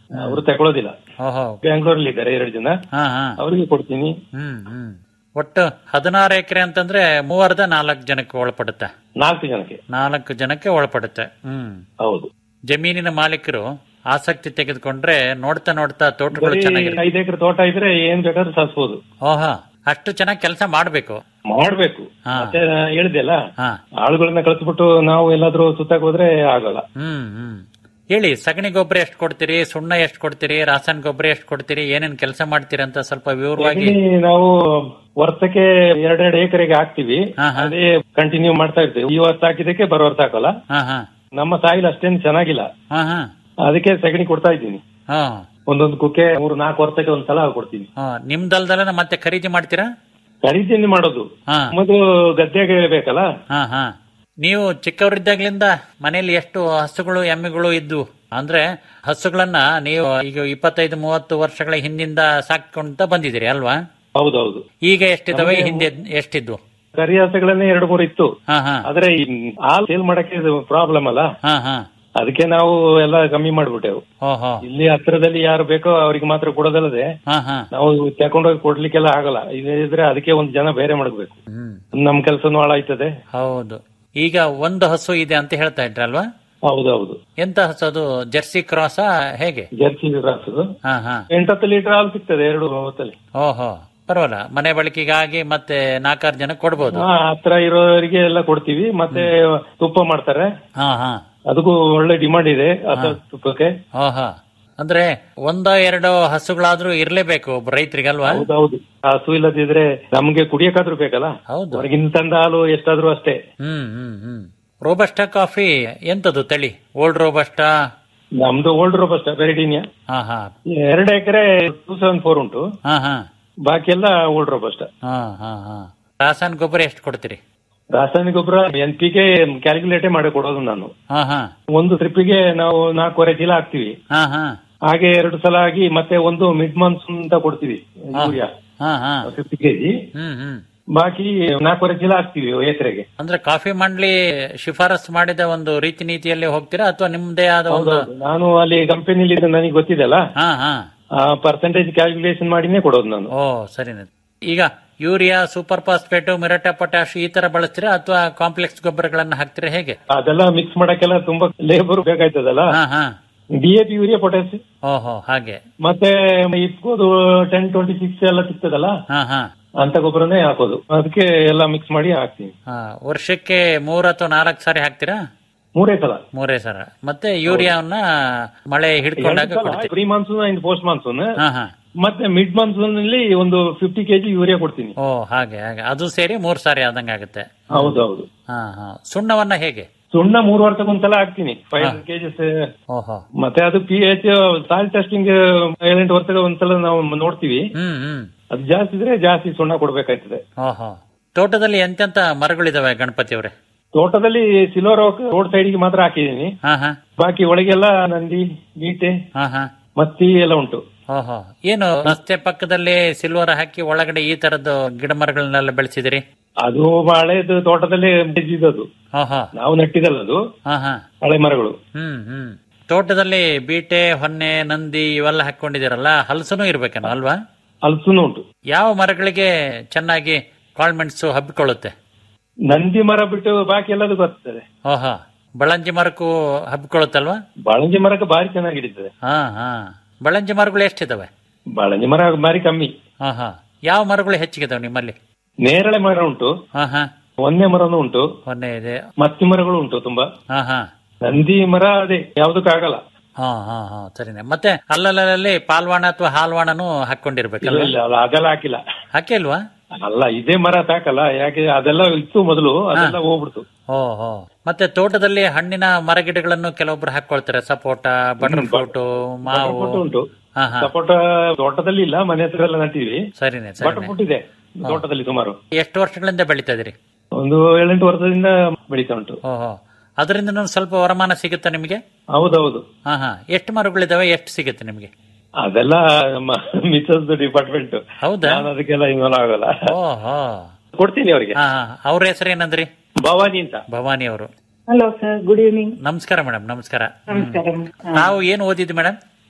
ಅವರು ತಗೊಳ್ಳೋದಿಲ್ಲ ಓಹೋ ಬ್ಯಾಂಗ್ಳೂರಲ್ಲಿ ಇದ್ದಾರೆ ಎರಡು ಜನ ಹಾ ಹಾ ಅವರಿಗೆ ಕೊಡ್ತೀನಿ ಹ್ಮ್ ಹ್ಮ್ ಒಟ್ಟು ಹದಿನಾರು ಎಕರೆ ಅಂತಂದ್ರೆ ಮೂವರ್ದ ನಾಲ್ಕು ಜನಕ್ಕೆ ಒಳಪಡುತ್ತೆ ನಾಲ್ಕು ಜನಕ್ಕೆ ನಾಲ್ಕು ಜನಕ್ಕೆ ಒಳಪಡುತ್ತೆ ಹ್ಮ್ ಹೌದು ಜಮೀನಿನ ಮಾಲೀಕರು ಆಸಕ್ತಿ ತೆಗೆದುಕೊಂಡ್ರೆ ನೋಡ್ತಾ ನೋಡ್ತಾ ತೋಟಗಳು ಬರೀ ಚೆನ್ನಾಗಿರುತ್ತೆ ಐದು ಎಕರೆ ತೋಟ ಇದ್ರೆ ಏನ್ ಬೇಕಾದ್ರೂ ಸಾಸ್ಬೋದು ಓಹೋ ಅಷ್ಟು ಚೆನ್ನಾಗಿ ಕೆಲಸ ಮಾಡ್ಬೇಕು ಮಾಡ್ಬೇಕು ಹಾ. ಮತ್ತೆ ಹೇಳಿದೆಲ್ಲ ಹಾ ಆಳುಗಳನ್ನ ಕಳಿಸ್ಬಿಟ್ಟು ನಾವು ಎಲ್ಲಾದ್ರೂ ಸುತ್ತಾಕ್ ಹೋದ್ರೆ ಆಗಲ್ಲ ಹ್ಮ್ ಹ್ಮ್ ಹೇಳಿ ಸಗಣಿ ಗೊಬ್ಬರ ಎಷ್ಟು ಕೊಡ್ತೀರಿ ಸುಣ್ಣ ಎಷ್ಟು ಕೊಡ್ತೀರಿ ರಾಸಾಯನಿಕ ಗೊಬ್ಬರ ಎಷ್ಟು ಕೊಡ್ತೀರಿ ಏನೇನ್ ಕೆಲಸ ಮಾಡ್ತೀರಿ ಅಂತ ಸ್ವಲ್ಪ ವಿವರವಾಗಿ ಸಗಣಿ ನಾವು ವರ್ಷಕ್ಕೆ ಎರಡೆರಡು ಎಕರೆಗೆ ಹಾಕ್ತಿವಿ ಹಾ, ಹಾ. ಅದೇ ಕಂಟಿನ್ಯೂ ಮಾಡ್ತಾ ಇರ್ತೀವಿ ಈ ವರ್ಷ ಹಾಕಿದಕ್ಕೆ ಬರೋ ವರ್ಷ ಹಾಕಲ್ಲ ಹಾ ಹಾ ನಮ್ಮ ಸಾಯಿಲ್ ಅಷ್ಟೇನು ಚೆನ್ನಾಗಿಲ್ಲ ಹಾ ಹಾ ಅದಕ್ಕೆ ಸಗಣಿ ಕೊಡ್ತಾ ಇದ್ದೀನಿ ಹಾ ಒಂದೊಂದು ಕುಕ್ಕೆ ಮೂರು ನಾಲ್ಕು ವರ್ಷಕ್ಕೆ ಒಂದ್ಸಲ ಕೊಡ್ತೀನಿ ಹಾ ನಿಮ್ದಲ್ದಲ್ಲ ಮತ್ತೆ ಖರೀದಿ ಮಾಡ್ತೀರಾ ಖರೀದಿನೇ ಮಾಡೋದು ಹಾ ಮೊದಲು ಗದ್ದೆಗೆ ಬೇಕಲ್ಲ ಹಾ ಹಾ ನೀವು ಚಿಕ್ಕವರಿದ್ದಾಗ್ಲಿಂದ ಮನೆಯಲ್ಲಿ ಎಷ್ಟು ಹಸುಗಳು ಎಮ್ಮೆಗಳು ಇದ್ದು ಅಂದ್ರೆ ಹಸುಗಳನ್ನ ನೀವು ಈಗ ಇಪ್ಪತ್ತೈದು ಮೂವತ್ತು ವರ್ಷಗಳ ಹಿಂದಿಂದ ಸಾಕೊಂತ ಬಂದಿದ್ದೀರಿ ಅಲ್ವಾ ಹೌದೌದು ಈಗ ಎಷ್ಟಿದಾವೆ ಹಿಂದೆ ಎಷ್ಟಿದ್ವು ಕರಿ ಹಸುಗಳನ್ನೇ ಎರಡು ಮೂರು ಇತ್ತು ಹಾ ಹಾ ಆದ್ರೆ ಈ ಹಾಲು ಸೇಲ್ ಮಾಡಕ್ಕೆ ಪ್ರಾಬ್ಲಮ್ ಅಲ್ಲ ಹಾ ಹಾ ಅದಕ್ಕೆ ನಾವು ಎಲ್ಲ ಕಮ್ಮಿ ಮಾಡ್ಬಿಟ್ಟೆವು ಓಹೋ ಇಲ್ಲಿ ಹತ್ರದಲ್ಲಿ ಯಾರು ಬೇಕೋ ಅವ್ರಿಗೆ ಮಾತ್ರ ಕೊಡೋದಲ್ಲದೆ ಹಾ ಹಾ ನಾವು ತಕೊಂಡೋಗಿ ಕೊಡ್ಲಿಕ್ಕೆಲ್ಲ ಆಗಲ್ಲ ಇದ್ರೆ ಅದಕ್ಕೆ ಒಂದು ಜನ ಬೇರೆ ಮಾಡ್ಬೇಕು ಹ್ಮ್ ನಮ್ ಕೆಲ್ಸನೂ ಹಾಳಾಯ್ತದೆ ಹೌದು ಈಗ ಒಂದು ಹಸು ಇದೆ ಅಂತ ಹೇಳ್ತಾ ಇದ್ರಲ್ವಾ ಹೌದೌದು ಎಂತ ಹಸು ಅದು ಜರ್ಸಿ ಕ್ರಾಸ ಹೇಗೆ ಜರ್ಸಿ ರಾಸು ಹಾ ಹಾ ಎಂಟತ್ತು ಲೀಟರ್ ಹಾಲು ಸಿಗ್ತದೆ ಎರಡು ಹೊತ್ತಲ್ಲಿ ಓಹೋ ಪರವಾಗಿಲ್ಲ ಮನೆ ಬಳಕೆಗಾಗಿ ಮತ್ತೆ ನಾಲ್ಕಾರು ಜನ ಕೊಡ್ಬೋದು ಹಾ ಹತ್ರ ಇರೋರಿಗೆ ಎಲ್ಲ ಕೊಡ್ತೀವಿ ಮತ್ತೆ ತುಪ್ಪ ಮಾಡ್ತಾರೆ ಹಾ ಹಾ ಅದಕ್ಕೂ ಒಳ್ಳೆ ಡಿಮಾಂಡ್ ಇದೆ ಅದ ತುಪ್ಪಕ್ಕೆ ಓಹೋ ಅಂದ್ರೆ ಒಂದೋ ಎರಡೋ ಹಸುಗಳಾದ್ರೂ ಇರ್ಲೇಬೇಕು ಒಬ್ಬ ರೈತರಿಗಲ್ವಾ ಹೌದೌದು ಹಸು ಇಲ್ಲದಿದ್ರೆ ನಮ್ಗೆ ಕುಡಿಯಕ್ಕಾದ್ರೂ ಬೇಕಲ್ಲ ಹೌದು ಹೊರಗಿನ ತಂದ ಹಾಲು ಎಷ್ಟಾದ್ರೂ ಅಷ್ಟೇ ಹ್ಮ್ ಹ್ಮ್ ಹ್ಮ್ ರೋಬಸ್ಟಾ ಕಾಫಿ ಎಂತದು ತಳಿ ಓಲ್ಡ್ ರೋಬಸ್ಟಾ ನಮ್ದು ಓಲ್ಡ್ ರೋಬಸ್ಟ್ ವೆರೈಟಿನಿಯಾ ಹಾ ಹಾ ಎರಡು ಎಕರೆ ಟೂ ಸೆವೆನ್ ಫೋರ್ ಉಂಟು ಹಾ ಹಾ ಬಾಕಿ ಎಲ್ಲ ಓಲ್ಡ್ ರೋಬಸ್ಟ್ ಹಾ ಹಾ ಹಾ ರಾಸಾಯನಿಕ ಗೊಬ್ಬರ ಎಷ್ಟು ಕೊಡ್ತೀರಿ ರಾಸಾಯನಿಕ ಗೊಬ್ಬರ ಎನ್ ಪಿ ಕೆ ಕ್ಯಾಲ್ಕುಲೇಟೇ ಮಾಡಿ ಕೊಡೋದು ನಾನು ಹಾ ಹಾ ಒಂದು ಟ್ರಿಪ್ಪಿಗೆ ನಾವು ನಾಲ್ಕೂವರೆ ಚೀಲ ಹಾಕ್ತಿವಿ ಹಾ ಹಾ ಹಾಗೆ ಎರಡು ಸಲ ಆಗಿ ಮತ್ತೆ ಒಂದು ಮಿಡ್ ಮಾನ್ಸೂನ್ ಅಂತ ಕೊಡ್ತೀವಿ ಯೂರಿಯಾ ಹಾ ಹಾ ಫಿಫ್ಟಿ ಕೆಜಿ ಹ್ಮ್ ಹ್ಮ್ ಬಾಕಿ ನಾಲ್ಕೂವರೆ ಚೀಲ ಹಾಕ್ತಿವಿ ಎಕರೆಗೆ ಅಂದ್ರೆ ಕಾಫಿ ಮಂಡಳಿ ಶಿಫಾರಸ್ ಮಾಡಿದ ಒಂದು ರೀತಿ ನೀತಿಯಲ್ಲಿ ಹೋಗ್ತೀರಾ ಅಥವಾ ನಿಮ್ದೇ ಆದ ಒಂದು ಹೌದೌದು ನಾನು ಅಲ್ಲಿ ಕಂಪನಿಲಿ ನನಗೆ ಗೊತ್ತಿದೆಲ್ಲ ಹಾ ಹಾ ಪರ್ಸೆಂಟೇಜ್ ಕ್ಯಾಲ್ಕುಲೇಷನ್ ಮಾಡಿನೇ ಕೊಡೋದು ನಾನು ಓ ಸರಿನೆ ಈಗ ಯೂರಿಯಾ ಸೂಪರ್ ಫಾಸ್ಫೇಟ್ ಮಿರಟ ಪೊಟ್ಯಾಶ್ ಈ ತರ ಬಳಸ್ತೀರಾ ಅಥವಾ ಕಾಂಪ್ಲೆಕ್ಸ್ ಗೊಬ್ಬರಗಳನ್ನ ಹಾಕ್ತೀರಾ ಹೇಗೆ ಅದೆಲ್ಲ ಮಿಕ್ಸ್ ಮಾಡಕ್ಕೆಲ್ಲ ತುಂಬಾ ಲೇಬರ್ ಬೇಕಾಯ್ತದಲ್ಲ ಹಾ ಹಾ D A P urea potash ಓಹೋ ಹಾಗೆ ಮತ್ತೆ ಇಟ್ಕೋದು ಟೆನ್ ಟ್ವೆಂಟಿ ಸಿಕ್ಸ್ ಎಲ್ಲ ಸಿಗ್ತದಲ್ಲ ಹಾ ಹಾ ಅಂತ ಗೊಬ್ಬರನೇ ಹಾಕೋದು ಅದಕ್ಕೆ ಎಲ್ಲ ಮಿಕ್ಸ್ ಮಾಡಿ ಹಾಕ್ತೀನಿ ಹಾ ವರ್ಷಕ್ಕೆ ಮೂರ್ ಅಥವಾ ನಾಲ್ಕು ಸಾರಿ ಹಾಕ್ತೀರಾ ಮೂರೇ ಸಲ ಮೂರೇ ಸರ ಮತ್ತೆ ಯೂರಿಯಾವನ್ನ ಮಳೆ ಹಿಡ್ಕೊಂಡಾಗ ಕೊಡ್ತೀರಿ pre monsoon and post monsoon ಹಾ ಹಾ ಮತ್ತೆ ಮಿಡ್ ಮಾನ್ಸೂನ್ ಅಲ್ಲಿ ಒಂದು ಫಿಫ್ಟಿ ಕೆಜಿ ಯೂರಿಯಾ ಕೊಡ್ತೀನಿ ಓ ಹಾಗೆ ಹಾಗೆ ಅದು ಸೇರಿ ಮೂರ್ ಸಾರಿ ಆದಂಗ ಆಗುತ್ತೆ ಹೌದೌದು ಹಾ ಹಾ ಸುಣ್ಣವನ್ನ ಹೇಗೆ ಸುಣ್ಣ ಮೂರು ವರ್ಷಕ್ಕೊಂದ್ಸಲ ಹಾಕ್ತೀನಿ ಫೈವ್ ಹಂಡ್ರೆಡ್ ಕೆಜಿಸ್ ಓಹೋ ಮತ್ತೆ ಅದು ಪಿ ಎಚ್ ಸಾಯಿಲ್ ಟೆಸ್ಟಿಂಗ್ ಏಳೆಂಟು ವರ್ಷದ ಒಂದ್ಸಲ ನಾವು ನೋಡ್ತೀವಿ ಹ್ಮ್ ಹ್ಮ್ ಅದು ಜಾಸ್ತಿ ಇದ್ರೆ ಜಾಸ್ತಿ ಸುಣ್ಣ ಕೊಡ್ಬೇಕಾಯ್ತದೆ ಓಹೋ ತೋಟದಲ್ಲಿ ಎಂತೆಂತ ಮರಗಳಿದಾವೆ ಗಣಪತಿ ಅವರೇ ತೋಟದಲ್ಲಿ ಸಿಲ್ವರ್ ಓಕ್ ರೋಡ್ ಸೈಡ್ಗೆ ಮಾತ್ರ ಹಾಕಿದೀನಿ ಹಾ ಹಾ ಬಾಕಿ ಒಳಗೆಲ್ಲ ನಂದಿ ಗೀಟೆ ಹಾ ಹಾ ಮತ್ತಿ ಎಲ್ಲ ಉಂಟು ಓಹೋ ಏನು ರಸ್ತೆ ಪಕ್ಕದಲ್ಲಿ ಸಿಲ್ವರ್ ಹಾಕಿ ಒಳಗಡೆ ಈ ತರದ್ದು ಗಿಡ ಮರಗಳನ್ನೆಲ್ಲ ಬೆಳೆಸಿದಿರಿ ಅದು ಹಳೆದು ತೋಟದಲ್ಲೇ ಬೆಳೆದಿದ್ದದು ಓಹೋ ನಾವು ನೆಟ್ಟಿದಲ್ಲ ಅದು ಹಾ ಹಾ ಹಳೆ ಮರಗಳು ಹ್ಮ್ ಹ್ಮ್ ತೋಟದಲ್ಲಿ ಬೀಟೆ ಹೊನ್ನೆ ನಂದಿ ಇವೆಲ್ಲ ಹಾಕೊಂಡಿದಿರಲ್ಲ ಹಲಸುನು ಇರ್ಬೇಕೇನೋ ಅಲ್ವಾ ಹಲಸುನು ಉಂಟು ಯಾವ ಮರಗಳಿಗೆ ಚೆನ್ನಾಗಿ ಕಾಳ್ಮೆಣಸು ಹಬ್ಬಿಕೊಳ್ಳುತ್ತೆ ನಂದಿ ಮರ ಬಿಟ್ಟು ಬಾಕಿ ಎಲ್ಲದೂ ಬರ್ತದೆ ಓಹೋ ಬಳಂಜಿ ಮರಕ್ಕೂ ಹಬ್ಬಿಕೊಳ್ಳುತ್ತಲ್ವಾ ಬಾಳಂಜಿ ಮರಕ್ಕೆ ಭಾರಿ ಚೆನ್ನಾಗಿ ಹಿಡಿತದೆ ಹಾ ಹಾ ಬಳಂಜಿ ಮರಗಳು ಎಷ್ಟಿದಾವೆ ಬಾಳಂಜಿ ಮರ ಭಾರಿ ಕಮ್ಮಿ ಹಾ ಹಾ ಯಾವ ಮರಗಳು ಹೆಚ್ಚಿಗಿದಾವೆ ನಿಮ್ಮಲ್ಲಿ ನೇರಳೆ ಮರ ಉಂಟು ಹಾ ಹಾ ಒಂದೇ ಮರನೂ ಉಂಟು ಹೊನ್ನೆ ಇದೆ ಮತ್ತಿ ಮರಗಳು ಉಂಟು ತುಂಬಾ ಹಾ ಹಾ ನಂದಿ ಮರ ಅದೇ ಯಾವ್ದಕ್ಕಾಗಲ್ಲ ಹಾ ಹಾ ಹಾ ಸರಿನೆ ಮತ್ತೆ ಅಲ್ಲಲ್ಲಿ ಪಾಲ್ವಾಣ ಅಥವಾ ಹಾಲ್ವಾಣನು ಹಾಕೊಂಡಿರ್ಬೇಕಲ್ವಾ ಇಲ್ಲ ಅಲ್ಲ ಅದೆಲ್ಲ ಹಾಕಿಲ್ಲ ಹಾಕಿಲ್ವಾ ಅಲ್ಲ ಇದೇ ಮರ ಸಾಕಲ್ಲ ಯಾಕೆ ಅದೆಲ್ಲ ಇತ್ತು ಮೊದಲು ಅದೆಲ್ಲ ಹೋಗ್ಬಿಡ್ತು ಓ ಹೋ ಮತ್ತೆ ತೋಟದಲ್ಲಿ ಹಣ್ಣಿನ ಮರಗಿಡಗಳನ್ನು ಕೆಲವೊಬ್ರು ಹಾಕೊಳ್ತಾರೆ ಸಪೋಟ ಬಟರ್ ಫ್ರೂಟ್ ಮಾವು ಬಟರ್ಫ್ರೂಟ್ ಉಂಟು ಹಾ ಹಾ ಸಪೋಟ ತೋಟದಲ್ಲಿ ಇಲ್ಲ ಮನೆ ಹತ್ರ ಎಲ್ಲ ನಟ್ಟಿವಿ ಸರಿನೆ ಸರಿನೆ ಬಟರ್ಫ್ರೂಟ್ ಇದೆ ತೋಟದಲ್ಲಿ ಸುಮಾರು ಎಷ್ಟು ವರ್ಷಗಳಿಂದ ಬೆಳಿತಾ ಇದೀರಿ ಒಂದು ಏಳೆಂಟು ವರ್ಷದಿಂದ ಬೆಳೀತಾ ಉಂಟು ಓಹೋ ಅದರಿಂದ ಸ್ವಲ್ಪ ವರಮಾನ ಸಿಗುತ್ತಾ ನಿಮಗೆ ಹೌದೌದು ಹಾ ಹಾ ಎಷ್ಟು ಮರಗಳಿದಾವೆ ಎಷ್ಟು ಸಿಗುತ್ತೆ ನಿಮಗೆ ಅದೆಲ್ಲ ನಮ್ಮ ಮಿಸಸ್ ಡಿಪಾರ್ಟ್ಮೆಂಟ್ ಹೌದಾ ನಾನು ಅದಕ್ಕೆಲ್ಲ ಇನ್ವಾಲ್ವ್ ಆಗಲ್ಲ ಓಹೋ ಕೊಡ್ತೀನಿ ಅವರಿಗೆ ಹಾ ಹಾ ಅವ್ರ ಹೆಸರು ಏನಂದ್ರಿ ಭವಾನಿ ಅಂತ ಭವಾನಿ ಅವರು ಹಲೋ ಸರ್ ಗುಡ್ ಈವ್ನಿಂಗ್ ನಮಸ್ಕಾರ ಮೇಡಮ್ ನಮಸ್ಕಾರ ನಮಸ್ಕಾರ ನಾವು ಏನು ಓದಿದ್ವಿ madam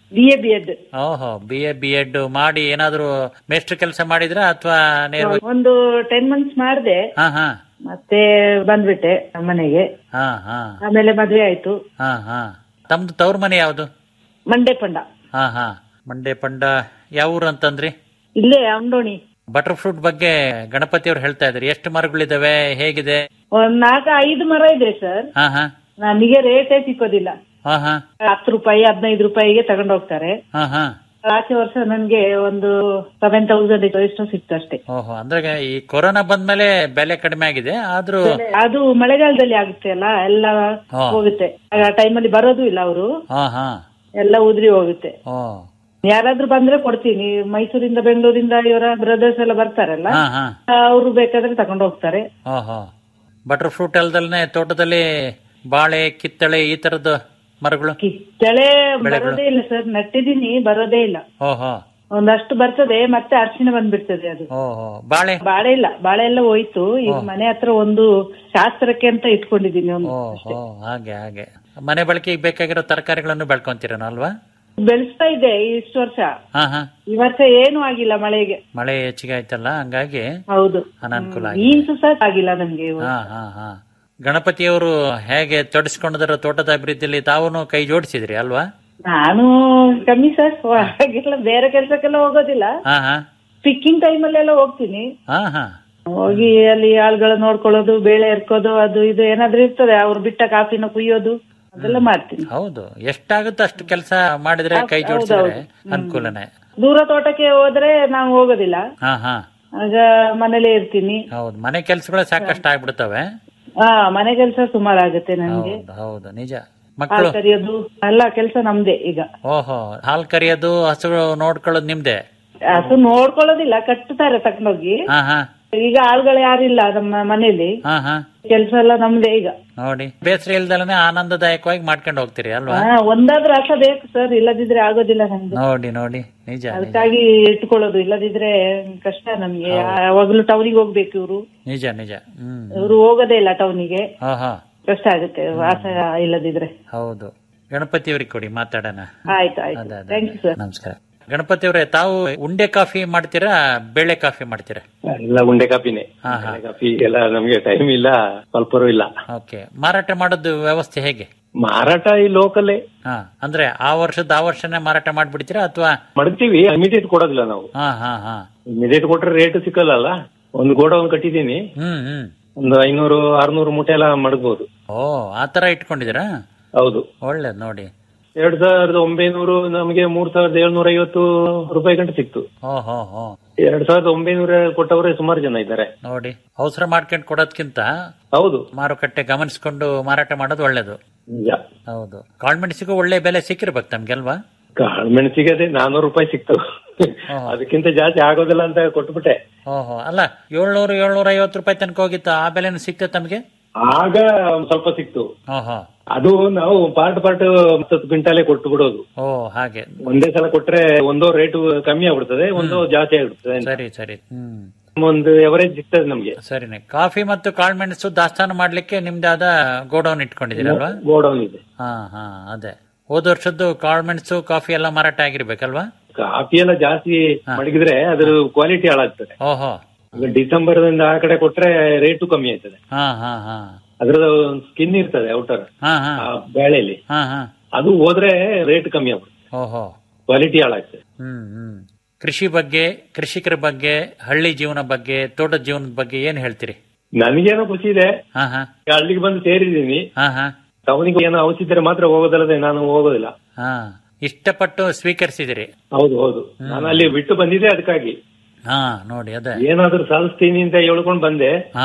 B A B Ed ಓಹೋ ಬಿ ಎ ಬಿ ಎಡ್ ಮಾಡಿ ಏನಾದ್ರು ಮೇಸ್ಟ್ರ ಕೆಲಸ ಮಾಡಿದ್ರ ಅಥವಾ ನೇರವಾಗಿ ಒಂದು ಟೆನ್ ಮಂತ್ಸ್ ಮಾಡಿದೆ ಹಾ ಹಾ ಮತ್ತೆ ಬಂದ್ಬಿಟ್ಟೆ ಮನೆಗೆ ಹಾ ಹಾ ಆಮೇಲೆ ಮದ್ವೆ ಆಯ್ತು ಹಾ ಹಾ ತಮ್ದು ತವ್ರ ಮನೆ ಯಾವ್ದು ಮಂಡೆ ಪಂಡ ಹಾ ಹಾ ಮಂಡೆ ಪಂಡ ಯಾವ ಊರು ಅಂತಂದ್ರಿ ಇಲ್ಲೇ ಅಂಡೋಣಿ ಬಟರ್ ಫ್ರೂಟ್ ಬಗ್ಗೆ ಗಣಪತಿ ಅವ್ರು ಹೇಳ್ತಾ ಇದ್ರಿ ಎಷ್ಟು ಮರಗಳಿದಾವೆ ಹೇಗಿದೆ ಒಂದ್ ನಾಲ್ಕು ಐದು ಮರ ಇದೆ ಸರ್ ಹಾ ಹಾ ನಮಗೆ ರೇಟೇ ಸಿಕ್ಕೋದಿಲ್ಲ ಹಾ ಹಾ ಹತ್ತು ರೂಪಾಯಿ ಹದಿನೈದು ರೂಪಾಯಿಗೆ ತಗೊಂಡು ಹೋಗ್ತಾರೆ ಹಾ ಹಾ ಆಚೆ ವರ್ಷ ನನ್ಗೆ ಒಂದು ಸೆವೆನ್ ತೌಸಂಡ್ ಎಷ್ಟೋ ಸಿಕ್ತು ಅಷ್ಟೇ ಓಹೋ ಅಂದ್ರೆ ಈ ಕೊರೋನಾ ಬಂದ್ಮೇಲೆ ಬೆಲೆ ಕಡಿಮೆ ಆಗಿದೆ ಆದ್ರೂ ಅದು ಮಳೆಗಾಲದಲ್ಲಿ ಆಗುತ್ತೆ ಅಲ್ಲ ಎಲ್ಲ ಹಾ. ಹೋಗುತ್ತೆ ಆ ಟೈಮಲ್ಲಿ ಬರೋದು ಇಲ್ಲ ಅವರು ಹಾ ಹಾ ಎಲ್ಲ ಉದ್ರಿ ಹೋಗುತ್ತೆ ಓ ಯಾರಾದ್ರೂ ಬಂದ್ರೆ ಕೊಡ್ತೀನಿ ಮೈಸೂರಿಂದ ಬೆಂಗಳೂರಿಂದ ಇವರ ಬ್ರದರ್ಸ್ ಎಲ್ಲ ಬರ್ತಾರಲ್ಲ ಹಾ ಹಾ ಅವರು ಬೇಕಾದ್ರೆ ತಗೊಂಡು ಹೋಗ್ತಾರೆ ಓಹೋ ಬಟರ್ ಫ್ರೂಟ್ ಅಲ್ದಲ್ನೆ ತೋಟದಲ್ಲಿ ಬಾಳೆ ಕಿತ್ತಳೆ ಈ ತರದ ಮರಗಳು ಕಿತ್ತಳೆ ಬರೋದೇ ಇಲ್ಲ ಸರ್ ನಟ್ಟಿದೀನಿ ಬರೋದೇ ಇಲ್ಲ ಓಹೋ ಒಂದಷ್ಟು ಬರ್ತದೆ ಮತ್ತೆ ಅರ್ಶಿನ ಬಂದ್ಬಿಡ್ತದೆ ಅದು ಓಹೋ ಬಾಳೆ ಬಾಳೆ ಇಲ್ಲ ಬಾಳೆ ಎಲ್ಲ ಹೋಯ್ತು ಈಗ ಮನೆ ಹತ್ರ ಒಂದು ಶಾಸ್ತ್ರಕ್ಕೆ ಅಂತ ಇಟ್ಕೊಂಡಿದೀನಿ ಒಂದು ಓಹೋ ಹಾಗೆ ಹಾಗೆ ಮನೆ ಬಳಕೆಗೆ ಬೇಕಾಗಿರೋ ತರಕಾರಿಗಳನ್ನು ಬೆಳ್ಕೊಂತೀರೇನೋ ಅಲ್ವಾ ಬೆಳೆಸ್ತಾ ಇದೆ ಇಷ್ಟು ವರ್ಷ ಹಾ ಹಾ ಈ ವರ್ಷ ಏನು ಆಗಿಲ್ಲ ಮಳೆಗೆ ಮಳೆ ಹೆಚ್ಚಿಗೆ ಆಯ್ತಲ್ಲ ಹಂಗಾಗಿ ಹೌದು ಅನಾನುಕೂಲ ಆಗಿದೆ ಬೀನ್ಸ್ ಸಹ ಆಗಿಲ್ಲ ನಮ್ಗೆ ಇವಾಗ. ಹಾ ಹಾ ಹಾ ಗಣಪತಿಯವರು ಹೇಗೆ ತೊಡಸ್ಕೊಂಡಿರೋ ತೋಟದ ಅಭಿವೃದ್ಧಿಯಲ್ಲಿ ತಾವು ಕೈ ಜೋಡಿಸಿದ್ರಿ ಅಲ್ವಾ ನಾನು ಕಮ್ಮಿ ಸರ್ ಹಾಗೆಲ್ಲ ಬೇರೆ ಕೆಲ್ಸಕ್ಕೆಲ್ಲ ಹೋಗೋದಿಲ್ಲ ಹಾ ಹಾ ಪಿಕ್ಕಿಂಗ್ ಟೈಮಲ್ಲೆಲ್ಲ ಹೋಗ್ತೀನಿ ಹಾ ಹಾ ಹೋಗಿ ಅಲ್ಲಿ ಆಳ್ಗಳ ನೋಡ್ಕೊಳ್ಳೋದು ಬೇಳೆ ಎರ್ಕೋದು ಅದು ಇದು ಏನಾದ್ರೂ ಇರ್ತದೆ ಅವ್ರು ಬಿಟ್ಟ ಕಾಫಿನ ಕುಯ್ಯೋದು ಅದೆಲ್ಲ ಮಾಡ್ತೀನಿ ಹೌದು ಎಷ್ಟಾಗುತ್ತೋ ಅಷ್ಟು ಕೆಲಸ ಮಾಡಿದ್ರೆ ಕೈ ಜೋಡಿಸಿದ್ರೆ ಅನುಕೂಲನೇ ದೂರ ತೋಟಕ್ಕೆ ಹೋದ್ರೆ ನಾವು ಹೋಗೋದಿಲ್ಲ ಹಾ ಹಾ ಆಗ ಮನೇಲೇ ಇರ್ತೀನಿ ಹೌದು ಮನೆ ಕೆಲ್ಸಗಳು ಸಾಕಷ್ಟು ಆಗ್ಬಿಡ್ತವೆ ಹಾ ಮನೆ ಕೆಲಸ ಸುಮಾರು ಆಗುತ್ತೆ ನನ್ಗೆ ಹೌದು ಹೌದು ನಿಜ ಹಾಲ್ ಮಕ್ಕಳು ಕರಿಯೋದು ಎಲ್ಲ ಕೆಲಸ ನಮ್ದೇ ಈಗ ಓಹೋ ಹಾಲ್ ಕರಿಯೋದು ಹಸುಗಳು ನೋಡ್ಕೊಳ್ಳೋದು ನಿಮ್ದೆ ಅದು ನೋಡ್ಕೊಳ್ಳೋದಿಲ್ಲ ಕಟ್ಟುತ್ತಾರೆ ತಕೊಂಡೋಗಿ ಹಾ ಹಾ ಈಗ ಆಳ್ಗಳು ಯಾರಿಲ್ಲ ನಮ್ಮ ಮನೇಲಿ ಹಾ ಹಾ ಕೆಲಸ ಎಲ್ಲ ನಮ್ದೇ ಈಗ ನೋಡಿ ಬೇಸರ ಇಲ್ದಲನೆ ಆನಂದದಾಯಕವಾಗಿ ಮಾಡ್ಕೊಂಡು ಹೋಗ್ತೀರಿ ಅಲ್ವಾ ಹಾ ಒಂದಾದ್ರೂ ರಸ ಬೇಕು ಸರ್ ಇಲ್ಲದಿದ್ರೆ ಆಗೋದಿಲ್ಲ ನಮ್ಗೆ ನೋಡಿ ನೋಡಿ ನಿಜ ನಿಜ ಅದಕ್ಕಾಗಿ ಇಟ್ಕೊಳ್ಳೋದು ಇಲ್ಲದಿದ್ರೆ ಕಷ್ಟ ನಮ್ಗೆ ಯಾವಾಗ್ಲೂ ಟೌನಿಗೆ ಹೋಗ್ಬೇಕು ಇವ್ರು ನಿಜ ನಿಜ ಹ್ಮ್ ಇವ್ರು ಹೋಗೋದೇ ಇಲ್ಲ ಟೌನಿಗೆ ಹಾ ಹಾ ಕಷ್ಟ ಆಗುತ್ತೆ ವಾಸ ಇಲ್ಲದಿದ್ರೆ ಹೌದು ಗಣಪತಿಯವ್ರಿಗೆ ಕೊಡಿ ಮಾತಾಡೋಣ ಆಯ್ತು ಆಯ್ತು ಅದೇ, ಅದೇ, ಥ್ಯಾಂಕ್ ಯು ಸರ್ ನಮಸ್ಕಾರ ಗಣಪತಿಯವರೇ ತಾವು ಉಂಡೆ ಕಾಫಿ ಮಾಡ್ತೀರಾ ಬೇಳೆ ಕಾಫಿ ಮಾಡ್ತೀರಾ ಎಲ್ಲ ಉಂಡೆ ಕಾಪಿನೇ ಹಾ ಹಾ ಉಂಡೆ ಕಾಫಿ ಎಲ್ಲ ನಮ್ಗೆ ಟೈಮ್ ಇಲ್ಲ ಸ್ವಲ್ಪರೂ ಇಲ್ಲ ಓಕೆ ಮಾರಾಟ ಮಾಡೋದು ವ್ಯವಸ್ಥೆ ಹೇಗೆ ಮಾರಾಟ ಈ ಲೋಕಲ್ಲೇ ಹಾ ಅಂದ್ರೆ ಆ ವರ್ಷದ ಆ ವರ್ಷನೇ ಮಾರಾಟ ಮಾಡ್ಬಿಡ್ತೀರಾ ಅಥವಾ ಮಡಗ್ತೀವಿ ಇಮಿಡಿಯೇಟ್ ಕೊಡೋದಿಲ್ಲ ನಾವು ಹಾ ಹಾ ಹಾ ಇಮಿಡಿಯೇಟ್ ಕೊಟ್ರೆ ರೇಟ್ ಸಿಕ್ಕಲ್ಲ ಒಂದು ಗೋಡೌನ್ ಕಟ್ಟಿದೀನಿ ಹ್ಮ್ ಹ್ಮ್ ಒಂದು ಐನೂರು ಆರ್ನೂರು ಮೂಟೆ ಎಲ್ಲ ಮಡಗ್ಬೋದು ಓ ಆತರ ಇಟ್ಕೊಂಡಿದ್ದೀರಾ ಹೌದು ಒಳ್ಳೇದ್ ನೋಡಿ ಎರಡ್ ಸಾವಿರದ ಒಂಬೈನೂರು ನಮಗೆ ಮೂರ್ ಸಾವಿರದ ಏಳ್ನೂರ ಐವತ್ತು ರೂಪಾಯಿ ಗಂಟೆ ಸಿಕ್ತು ಓ ಹೋ ಹೋ ಎರಡ್ ಸಾವಿರದ ಒಂಬೈನೂರ ಕೊಟ್ಟವರೇ ಸುಮಾರು ಜನ ಇದ್ದಾರೆ ನೋಡಿ ಅವಸರ ಮಾಡ್ಕೊಂಡು ಕೊಡೋದ್ಕಿಂತ ಹೌದು ಮಾರುಕಟ್ಟೆ ಗಮನಿಸ್ಕೊಂಡು ಮಾರಾಟ ಮಾಡೋದು ಒಳ್ಳೇದು ನಿಜ ಹೌದು ಕಾಳ್ಮೆಣಸಿಗೂ ಒಳ್ಳೆ ಬೆಲೆ ಸಿಕ್ಕಿರ್ಬೇಕು ತಮ್ಗೆಲ್ವಾ ಕಾಳುಮೆಣಸಿಗೆ ಅದೇ ನಾನೂರು ರೂಪಾಯಿ ಸಿಕ್ತು ಅದಕ್ಕಿಂತ ಜಾಸ್ತಿ ಆಗೋದಿಲ್ಲ ಅಂತ ಕೊಟ್ಬಿಟ್ಟೆ ಓಹೋ ಅಲ್ಲ ಏಳ್ನೂರು ಏಳ್ನೂರ ಐವತ್ತು ರೂಪಾಯಿ ತನಕ ಹೋಗಿತ್ತು ಆ ಬೆಲೆನೂ ಸಿಕ್ತ ತಮ್ಗೆ ಆಗ ಒಂದ್ ಸ್ವಲ್ಪ ಸಿಕ್ತು ಓಹೋ ಅದು ನಾವು ಪಾರ್ಟ್ ಪಾರ್ಟ್ ಹತ್ತು ಕ್ವಿಂಟಾಲೆ ಕೊಟ್ಟು ಬಿಡೋದು ಓ ಹಾಗೆ ಒಂದೇ ಸಲ ಕೊಟ್ರೆ ಒಂದೋ ರೇಟ್ ಕಮ್ಮಿ ಆಗ್ಬಿಡ್ತದೆ ಒಂದೋ ಜಾಸ್ತಿ ಆಗ್ಬಿಡ್ತದೆ ಅಂತ. ಸರಿ ಸರಿ ಹ್ಮ್ ಒಂದು ಎವರೇಜ್ ಸಿಗ್ತದೆ ನಮ್ಗೆ ಸರಿನೆ ಕಾಫಿ ಮತ್ತು ಕಾಳ್ಮೆಣಸು ದಾಸ್ತಾನು ಮಾಡ್ಲಿಕ್ಕೆ ನಿಮ್ದಾದ ಗೋಡೌನ್ ಇಟ್ಕೊಂಡಿದ್ದೀರಲ್ವಾ ಗೋಡೌನ್ ಇದೆ ಹಾ ಹಾ ಅದೇ ಹೋದ ವರ್ಷದ್ದು ಕಾಳ್ಮೆಣಸು ಕಾಫಿ ಎಲ್ಲ ಮಾರಾಟ ಆಗಿರ್ಬೇಕಲ್ವಾ ಕಾಫಿ ಎಲ್ಲ ಜಾಸ್ತಿ ಮಡಗಿದ್ರೆ ಅದ್ರ ಕ್ವಾಲಿಟಿ ಹಾಳಾಗ್ತದೆ ಓಹೋ ಈಗ ಡಿಸೆಂಬರ್ ದಿಂದ ಆ ಕಡೆ ಕೊಟ್ರೆ ರೇಟು ಕಮ್ಮಿ ಆಯ್ತದೆ ಹಾ ಹಾ ಹಾ ಅದ್ರದ್ದು ಸ್ಕಿನ್ ಇರ್ತದೆ ಔಟರ್ ಹಾ ಹಾ ಆ ಬೇಳೆಲಿ ಹಾ ಹಾ ಅದು ಹೋದ್ರೆ ರೇಟ್ ಕಮ್ಮಿ ಆಗ್ಬಿಡುತ್ತೆ ಓಹೋ ಕ್ವಾಲಿಟಿ ಹಾಳಾಗ್ತದೆ ಹ್ಮ್ ಹ್ಮ್ ಕೃಷಿ ಬಗ್ಗೆ ಕೃಷಿಕರ ಬಗ್ಗೆ ಹಳ್ಳಿ ಜೀವನ ಬಗ್ಗೆ ತೋಟದ ಜೀವನದ ಬಗ್ಗೆ ಏನ್ ಹೇಳ್ತೀರಿ ನನಗೇನೋ ಖುಷಿ ಇದೆ ಹಾ ಹಾ ಈಗ ಹಳ್ಳಿಗೆ ಬಂದು ಸೇರಿದ್ದೀನಿ ಹಾ ಹಾ ಟೌನಿಗೆ ಏನೋ ಔಷಧಿದ್ರೆ ಮಾತ್ರ ಹೋಗೋದಲ್ಲದೆ ನಾನು ಹೋಗೋದಿಲ್ಲ ಹಾ ಇಷ್ಟಪಟ್ಟು ಸ್ವೀಕರಿಸಿದಿರಿ ಹೌದು ಹೌದು ನಾನು ಅಲ್ಲಿ ಬಿಟ್ಟು ಬಂದಿದ್ದೆ ಅದಕ್ಕಾಗಿ ಹಾ ನೋಡಿ ಅದೇ ಏನಾದ್ರೂ ಸಾಧಿಸ್ತೀನಿ ಅಂತ ಹೇಳ್ಕೊಂಡು ಬಂದೆ ಹಾ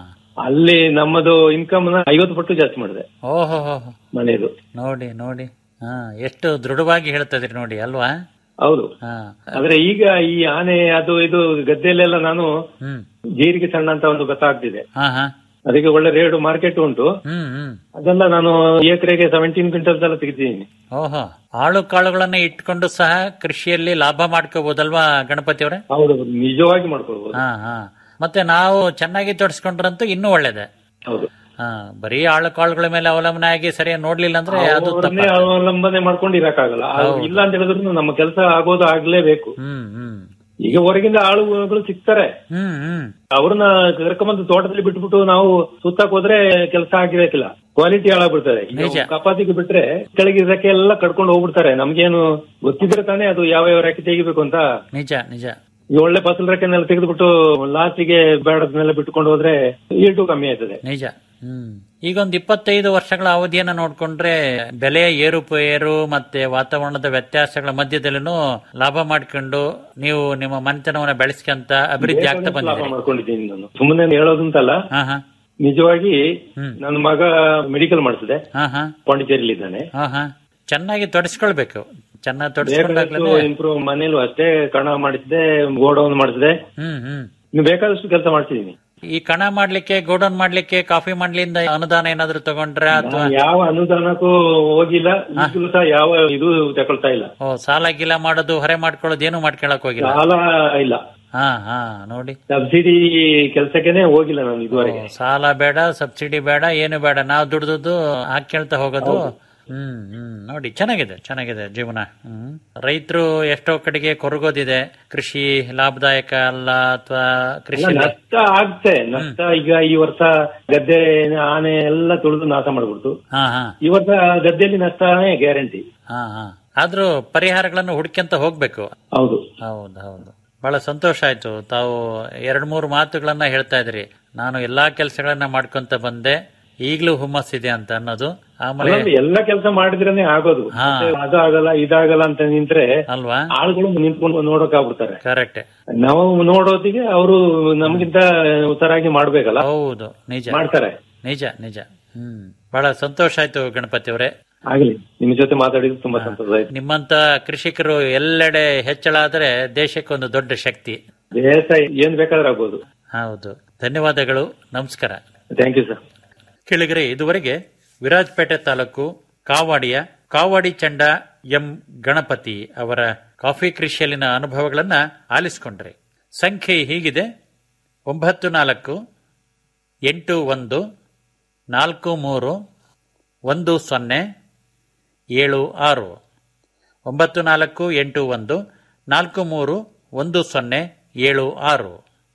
ಅಲ್ಲಿ ನಮ್ಮದು ಇನ್ಕಮ್ ನ ಐವತ್ತು ಪಟ್ಟು ಜಾಸ್ತಿ ಮಾಡಿದೆ ಓಹೋ ಮನೆಯದು ನೋಡಿ ನೋಡಿ ಹಾ ಎಷ್ಟು ದೃಢವಾಗಿ ಹೇಳ್ತದ್ರಿ ನೋಡಿ ಅಲ್ವಾ ಹೌದು ಹಾ ಆದ್ರೆ ಈಗ ಈ ಆನೆ ಅದು ಇದು ಗದ್ದೆಲೆಲ್ಲ ನಾನು ಹ್ಮ್ ಜೀರಿಗೆ ಸಣ್ಣ ಅಂತ ಒಂದು ಗೊತ್ತಾಗ್ತಿದೆ ಹಾ ಹಾ ಅದಕ್ಕೆ ಒಳ್ಳೆ ರೇಟ್ ಮಾರ್ಕೆಟ್ ಉಂಟು ಹ್ಮ್ ಹ್ಮ್ ಅದೆಲ್ಲ ನಾನು ಎಕರೆಗೆ ಸೆವೆಂಟೀನ್ ಕ್ವಿಂಟಲ್ಸ್ ಎಲ್ಲ ತೆಗಿದ್ದೀನಿ ಓಹೋ ಆಳು ಕಾಳುಗಳನ್ನ ಇಟ್ಕೊಂಡು ಸಹ ಕೃಷಿಯಲ್ಲಿ ಲಾಭ ಮಾಡ್ಕೋಬಹುದಲ್ವಾ ಗಣಪತಿ ಅವರೇ ಹೌದು ನಿಜವಾಗಿ ಮಾಡ್ಕೊಳ್ಬಹುದು ಹಾ ಹಾ ಮತ್ತೆ ನಾವು ಚೆನ್ನಾಗಿ ತೊಡಸ್ಕೊಂಡ್ರಂತೂ ಇನ್ನೂ ಒಳ್ಳೇದೆ ಹೌದು ಹಾ ಬರೀ ಆಳು ಕಾಳುಗಳ ಮೇಲೆ ಅವಲಂಬನೆ ಆಗಿ ಸರಿಯಾಗಿ ನೋಡ್ಲಿಲ್ಲ ಅಂದ್ರೆ ಅದು ಅವ್ರನ್ನೇ ತಪ್ಪ ಅವಲಂಬನೆ ಮಾಡ್ಕೊಂಡು ಇರಕ್ಕಾಗಲ್ಲ ಅದು ಇಲ್ಲ ಅಂತ ಹೇಳಿದ್ರು ನಮ್ಮ ಕೆಲಸ ಆಗೋದು ಆಗ್ಲೇಬೇಕು ಹ್ಮ್ ಹ್ಮ್ ಈಗ ಹೊರಗಿಂದ ಆಳುಗಳು ಸಿಗ್ತಾರೆ ಹ್ಮ್ ಹ್ಮ್ ಅವ್ರನ್ನ ಕರ್ಕೊಂಬಂದು ತೋಟದಲ್ಲಿ ಬಿಟ್ಬಿಟ್ಟು ನಾವು ಸುತ್ತಕ್ ಹೋದ್ರೆ ಕೆಲಸ ಆಗಿರಕ್ಕಿಲ್ಲ ಕ್ವಾಲಿಟಿ ಹಾಳಾಗ್ಬಿಡ್ತದೆ ಈಗ ನಿಜ. ಕಪಾತಿಗೆ ಬಿಟ್ರೆ ಕೆಳಗೆ ರೆಕ್ಕೆ ಎಲ್ಲ ಕಡ್ಕೊಂಡು ಹೋಗ್ಬಿಡ್ತಾರೆ ನಮ್ಗೇನು ಗೊತ್ತಿದ್ರೆ ತಾನೇ ಅದು ಯಾವ ಯಾವ ರೆಕ್ಕೆ ತೆಗಿಬೇಕು ಅಂತ ನಿಜ ನಿಜ ಈ ಒಳ್ಳೆ ಫಸಲ್ ರೆಕ್ಕೆನೆಲ್ಲ ತೆಗೆದುಬಿಟ್ಟು ಲಾಸ್ಟಿಗೆ ಬೇಡದನ್ನೆಲ್ಲ ಬಿಟ್ಕೊಂಡು ಹೋದ್ರೆ ಈಟು ಕಮ್ಮಿ ಆಯ್ತದೆ ನಿಜ ಹ್ಮ್ ಈಗ ಒಂದು ಇಪ್ಪತ್ತೈದು ವರ್ಷಗಳ ಅವಧಿಯನ್ನ ನೋಡ್ಕೊಂಡ್ರೆ ಬೆಲೆ ಏರುಪೇರು ಮತ್ತೆ ವಾತಾವರಣದ ವ್ಯತ್ಯಾಸಗಳ ಮಧ್ಯದಲ್ಲೂ ಲಾಭ ಮಾಡ್ಕೊಂಡು ನೀವು ನಿಮ್ಮ ಮನೆತನವನ್ನ ಬೆಳೆಸ್ಕೊಂತ ಅಭಿವೃದ್ಧಿ ಆಗ್ತಾ ಲಾಭ ಬಂದಿದೆ ಮಾಡ್ಕೊಂಡಿದ್ದೀನಿ ನಾನು ಸುಮ್ಮನೆ ಹೇಳೋದಂತಲ್ಲ ಹಾ ಹಾ ನಿಜವಾಗಿ ಹ್ಮ್. ನನ್ನ ಮಗ ಮೆಡಿಕಲ್ ಮಾಡಿಸಿದೆ ಹಾ ಹಾ ಪಾಂಡಿಚೇರಿಲಿದ್ದಾನೆ ಹಾ ಹಾ ಚೆನ್ನಾಗಿ ತೊಡಸ್ಕೊಳ್ಬೇಕು ಚೆನ್ನಾಗಿ ಬೇಕಾದಷ್ಟು ತೊಡಸ್ಕೊಂಡಾಗ್ಲೇ ಇಂಪ್ರೂವ್ ಮನೇಲೂ ಅಷ್ಟೇ ಕಣ ಮಾಡಿಸಿದೆ ಗೋಡೌನ್ ಮಾಡಿಸಿದೆ ಹ್ಮ್ ಹ್ಮ್ ಇನ್ನು ಬೇಕಾದಷ್ಟು ಕೆಲಸ ಮಾಡ್ತಿದ್ದೀನಿ ಈ ಕಣ ಮಾಡ್ಲಿಕ್ಕೆ ಗೋಡೌನ್ ಮಾಡ್ಲಿಕ್ಕೆ ಕಾಫಿ ಮಾಡ್ಲಿಂದ ಅನುದಾನ ಏನಾದ್ರು ತಗೊಂಡ್ರ ಅಥವಾ ನಾನು ಯಾವ ಅನುದಾನಕ್ಕೂ ಹೋಗಿಲ್ಲ ಈಗಲೂ ಸಹ ಯಾವ ಇದು ತಗೊಳ್ತಾ ಇಲ್ಲ ಓ ಸಾಲ ಗೀಲ ಮಾಡೋದು ಹೊರೆ ಮಾಡ್ಕೊಳ್ಳೋದು ಏನು ಮಾಡ್ಕೊಳಕ್ ಹೋಗಿಲ್ಲ ಸಾಲ ಇಲ್ಲ ಹಾ ಹಾ ನೋಡಿ ಸಬ್ಸಿಡಿ ಕೆಲಸಕ್ಕೇನೆ ಹೋಗಿಲ್ಲ ನಾನು ಇದುವರೆಗೆ ಓ, ಸಾಲ ಬೇಡ ಸಬ್ಸಿಡಿ ಬೇಡ ಏನು ಬೇಡ ನಾವು ದುಡ್ದದ್ದು ಹಾಕೇಳ್ತಾ ಹೋಗೋದು ಹ್ಮ್ ಹ್ಮ್ ನೋಡಿ ಚೆನ್ನಾಗಿದೆ ಚೆನ್ನಾಗಿದೆ ಜೀವನ ಹ್ಮ್ ರೈತರು ಎಷ್ಟೋ ಕಡೆಗೆ ಕೊರಗೋದಿದೆ ಕೃಷಿ ಲಾಭದಾಯಕ ಅಲ್ಲ ಅಥವಾ ಕೃಷಿ ಇಲ್ಲ, ನಷ್ಟ ಆಗ್ತೆ ನಷ್ಟ ಈಗ ಈ ವರ್ಷ ಗದ್ದೆ ಆನೆ ಎಲ್ಲ ತುಳಿದು ನಾಶ ಮಾಡ್ಬಿಡ್ತು ಹಾ ಹಾ ಈ ವರ್ಷ ಗದ್ದೆಯಲ್ಲಿ ನಷ್ಟನೇ ಗ್ಯಾರಂಟಿ ಹಾ ಹಾ ಆದ್ರೂ ಪರಿಹಾರಗಳನ್ನು ಹುಡ್ಕೊಂತ ಹೋಗ್ಬೇಕು ಹೌದು ಹೌದು ಹೌದು ಬಹಳ ಸಂತೋಷ ಆಯ್ತು ತಾವು ಎರಡ್ ಮೂರು ಮಾತುಗಳನ್ನ ಹೇಳ್ತಾ ಇದ್ರಿ ನಾನು ಎಲ್ಲಾ ಕೆಲಸಗಳನ್ನ ಮಾಡ್ಕೊಂತ ಬಂದೆ ಈಗ್ಲೂ ಹುಮ್ಮಸ್ಸಿದೆ ಅಂತ ಅನ್ನೋದು ಆಮೇಲೆ ಅಲ್ಲಲ್ಲ, ಎಲ್ಲ ಕೆಲಸ ಮಾಡಿದ್ರೇನೆ ಆಗೋದು ಹಾ. ಮತ್ತೆ ಅದು ಆಗಲ್ಲ ಇದಾಗಲ್ಲ ಅಂತ ನಿಂತ್ರೆ ಅಲ್ವಾ ಆಳುಗಳು ನಿಂತ್ಕೊಂಡು ನೋಡಕ್ ಆಗ್ಬಿಡ್ತಾರೆ ಕರೆಕ್ಟ್ ನಾವು ನೋಡೋದಿಗೆ ಅವರು ನಮ್ಗಿಂತ ಉತ್ತರಾಗಿ ಮಾಡ್ಬೇಕಲ್ಲ ಹೌದು ನಿಜ ಮಾಡ್ತಾರೆ ನಿಜ ನಿಜ ಹ್ಮ್ ಬಹಳ ಸಂತೋಷ ಆಯ್ತು ಗಣಪತಿ ಅವರೇ ಆಗ್ಲಿ ನಿಮ್ ಜೊತೆ ಮಾತಾಡಿದ್ದು ತುಂಬಾ ಸಂತೋಷ ಆಯ್ತು ನಿಮ್ಮಂತ ಕೃಷಿಕರು ಎಲ್ಲೆಡೆ ಹೆಚ್ಚಳ ಆದ್ರೆ ದೇಶಕ್ಕೊಂದು ದೊಡ್ಡ ಶಕ್ತಿ ದೇಶ ಏನ್ ಬೇಕಾದ್ರೆ ಆಗ್ಬೋದು ಹೌದು ಧನ್ಯವಾದಗಳು ನಮಸ್ಕಾರ ಥ್ಯಾಂಕ್ ಯು ಸರ್ ಕೆಳಗರೆ ಇದುವರೆಗೆ ವಿರಾಜಪೇಟೆ ತಾಲೂಕು ಕಾವಾಡಿಯ ಕಾವಾಡಿ ಚಂಡ ಎಂ ಗಣಪತಿ ಅವರ ಕಾಫಿ ಕೃಷಿಯಲ್ಲಿನ ಅನುಭವಗಳನ್ನ ಆಲಿಸಿಕೊಂಡ್ರೆ ಸಂಖ್ಯೆ ಹೀಗಿದೆ ಒಂಬತ್ತು ನಾಲ್ಕು ಎಂಟು ಒಂದು ನಾಲ್ಕು ಮೂರು ಒಂದು ಸೊನ್ನೆ ಏಳು ಆರು ಒಂಬತ್ತು ನಾಲ್ಕು ಎಂಟು ಒಂದು ನಾಲ್ಕು ಮೂರು ಒಂದು ಸೊನ್ನೆ ಏಳು ಆರು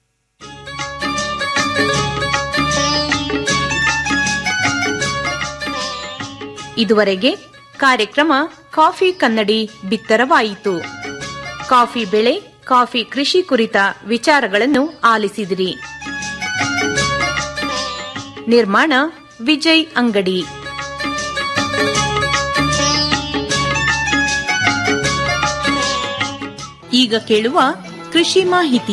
ಇದುವರೆಗೆ ಕಾರ್ಯಕ್ರಮ ಕಾಫಿ ಕನ್ನಡಿ ಬಿತ್ತರವಾಯಿತು ಕಾಫಿ ಬೆಳೆ ಕಾಫಿ ಕೃಷಿ ಕುರಿತ ವಿಚಾರಗಳನ್ನು ಆಲಿಸಿದಿರಿ ನಿರ್ಮಾಣ ವಿಜಯ್ ಅಂಗಡಿ ಈಗ ಕೇಳುವ ಕೃಷಿ ಮಾಹಿತಿ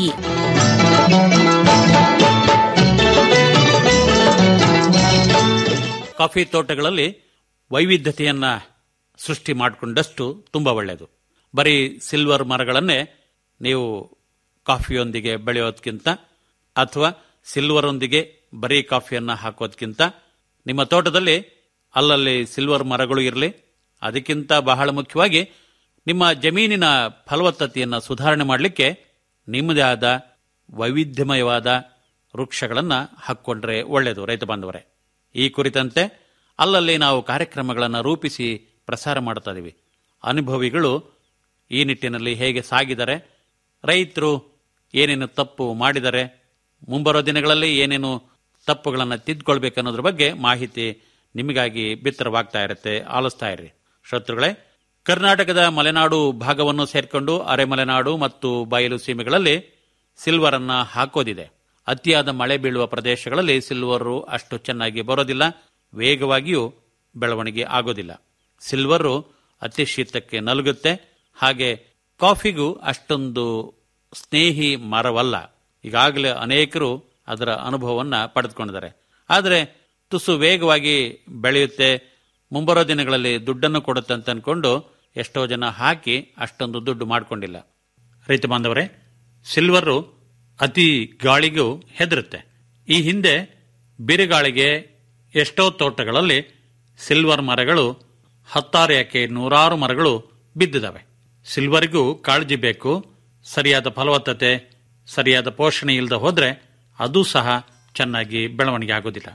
ಕಾಫಿ ತೋಟಗಳಲ್ಲಿ ವೈವಿಧ್ಯತೆಯನ್ನ ಸೃಷ್ಟಿ ಮಾಡಿಕೊಂಡಷ್ಟು ತುಂಬಾ ಒಳ್ಳೆಯದು ಬರೀ ಸಿಲ್ವರ್ ಮರಗಳನ್ನೇ ನೀವು ಕಾಫಿಯೊಂದಿಗೆ ಬೆಳೆಯೋದಕ್ಕಿಂತ ಅಥವಾ ಸಿಲ್ವರ್ ಒಂದಿಗೆ ಬರೀ ಕಾಫಿಯನ್ನ ಹಾಕೋದಕ್ಕಿಂತ ನಿಮ್ಮ ತೋಟದಲ್ಲಿ ಅಲ್ಲಲ್ಲಿ ಸಿಲ್ವರ್ ಮರಗಳು ಇರಲಿ ಅದಕ್ಕಿಂತ ಬಹಳ ಮುಖ್ಯವಾಗಿ ನಿಮ್ಮ ಜಮೀನಿನ ಫಲವತ್ತತೆಯನ್ನು ಸುಧಾರಣೆ ಮಾಡಲಿಕ್ಕೆ ನಿಮ್ಮದೇ ಆದ ವೈವಿಧ್ಯಮಯವಾದ ವೃಕ್ಷಗಳನ್ನು ಹಾಕ್ಕೊಂಡ್ರೆ ಒಳ್ಳೆಯದು ರೈತ ಬಾಂಧವರೇ ಈ ಕುರಿತಂತೆ ಅಲ್ಲಲ್ಲಿ ನಾವು ಕಾರ್ಯಕ್ರಮಗಳನ್ನು ರೂಪಿಸಿ ಪ್ರಸಾರ ಮಾಡ್ತಾ ಇದೀವಿ ಅನುಭವಿಗಳು ಈ ನಿಟ್ಟಿನಲ್ಲಿ ಹೇಗೆ ಸಾಗಿದರೆ ರೈತರು ಏನೇನು ತಪ್ಪು ಮಾಡಿದರೆ ಮುಂಬರೋ ದಿನಗಳಲ್ಲಿ ಏನೇನು ತಪ್ಪುಗಳನ್ನು ತಿದ್ದುಕೊಳ್ಬೇಕನ್ನೋದ್ರ ಬಗ್ಗೆ ಮಾಹಿತಿ ನಿಮಗಾಗಿ ಬಿತ್ತರವಾಗ್ತಾ ಇರುತ್ತೆ ಆಲಿಸ್ತಾ ಇರ್ರಿ ಶ್ರೋತೃಗಳೇ ಕರ್ನಾಟಕದ ಮಲೆನಾಡು ಭಾಗವನ್ನು ಸೇರ್ಕೊಂಡು ಅರೆಮಲೆನಾಡು ಮತ್ತು ಬಯಲು ಸೀಮೆಗಳಲ್ಲಿ ಸಿಲ್ವರ್ ಅನ್ನ ಹಾಕೋದಿದೆ ಅತಿಯಾದ ಮಳೆ ಬೀಳುವ ಪ್ರದೇಶಗಳಲ್ಲಿ ಸಿಲ್ವರು ಅಷ್ಟು ಚೆನ್ನಾಗಿ ಬರೋದಿಲ್ಲ ವೇಗವಾಗಿಯೂ ಬೆಳವಣಿಗೆ ಆಗೋದಿಲ್ಲ ಸಿಲ್ವರು ಅತಿ ಶೀತಕ್ಕೆ ನಲುಗುತ್ತೆ ಹಾಗೆ ಕಾಫಿಗೂ ಅಷ್ಟೊಂದು ಸ್ನೇಹಿ ಮರವಲ್ಲ ಈಗಾಗಲೇ ಅನೇಕರು ಅದರ ಅನುಭವವನ್ನ ಪಡೆದುಕೊಂಡಿದ್ದಾರೆ ಆದರೆ ತುಸು ವೇಗವಾಗಿ ಬೆಳೆಯುತ್ತೆ ಮುಂಬರೋ ದಿನಗಳಲ್ಲಿ ದುಡ್ಡನ್ನು ಕೊಡುತ್ತೆ ಅಂತ ಅನ್ಕೊಂಡು ಎಷ್ಟೋ ಜನ ಹಾಕಿ ಅಷ್ಟೊಂದು ದುಡ್ಡು ಮಾಡಿಕೊಂಡಿಲ್ಲ ರೈತ ಬಾಂಧವರೇ ಸಿಲ್ವರು ಅತಿ ಗಾಳಿಗೂ ಹೆದರುತ್ತೆ ಈ ಹಿಂದೆ ಬಿರುಗಾಳಿಗೆ ಎಷ್ಟೋ ತೋಟಗಳಲ್ಲಿ ಸಿಲ್ವರ್ ಮರಗಳು ಹತ್ತಾರು ಯಾಕೆ ನೂರಾರು ಮರಗಳು ಬಿದ್ದಿದ್ದಾವೆ ಸಿಲ್ವರ್ಗೂ ಕಾಳಜಿ ಬೇಕು ಸರಿಯಾದ ಫಲವತ್ತತೆ ಸರಿಯಾದ ಪೋಷಣೆ ಇಲ್ಲದೆ ಹೋದ್ರೆ ಅದು ಸಹ ಚೆನ್ನಾಗಿ ಬೆಳವಣಿಗೆ ಆಗೋದಿಲ್ಲ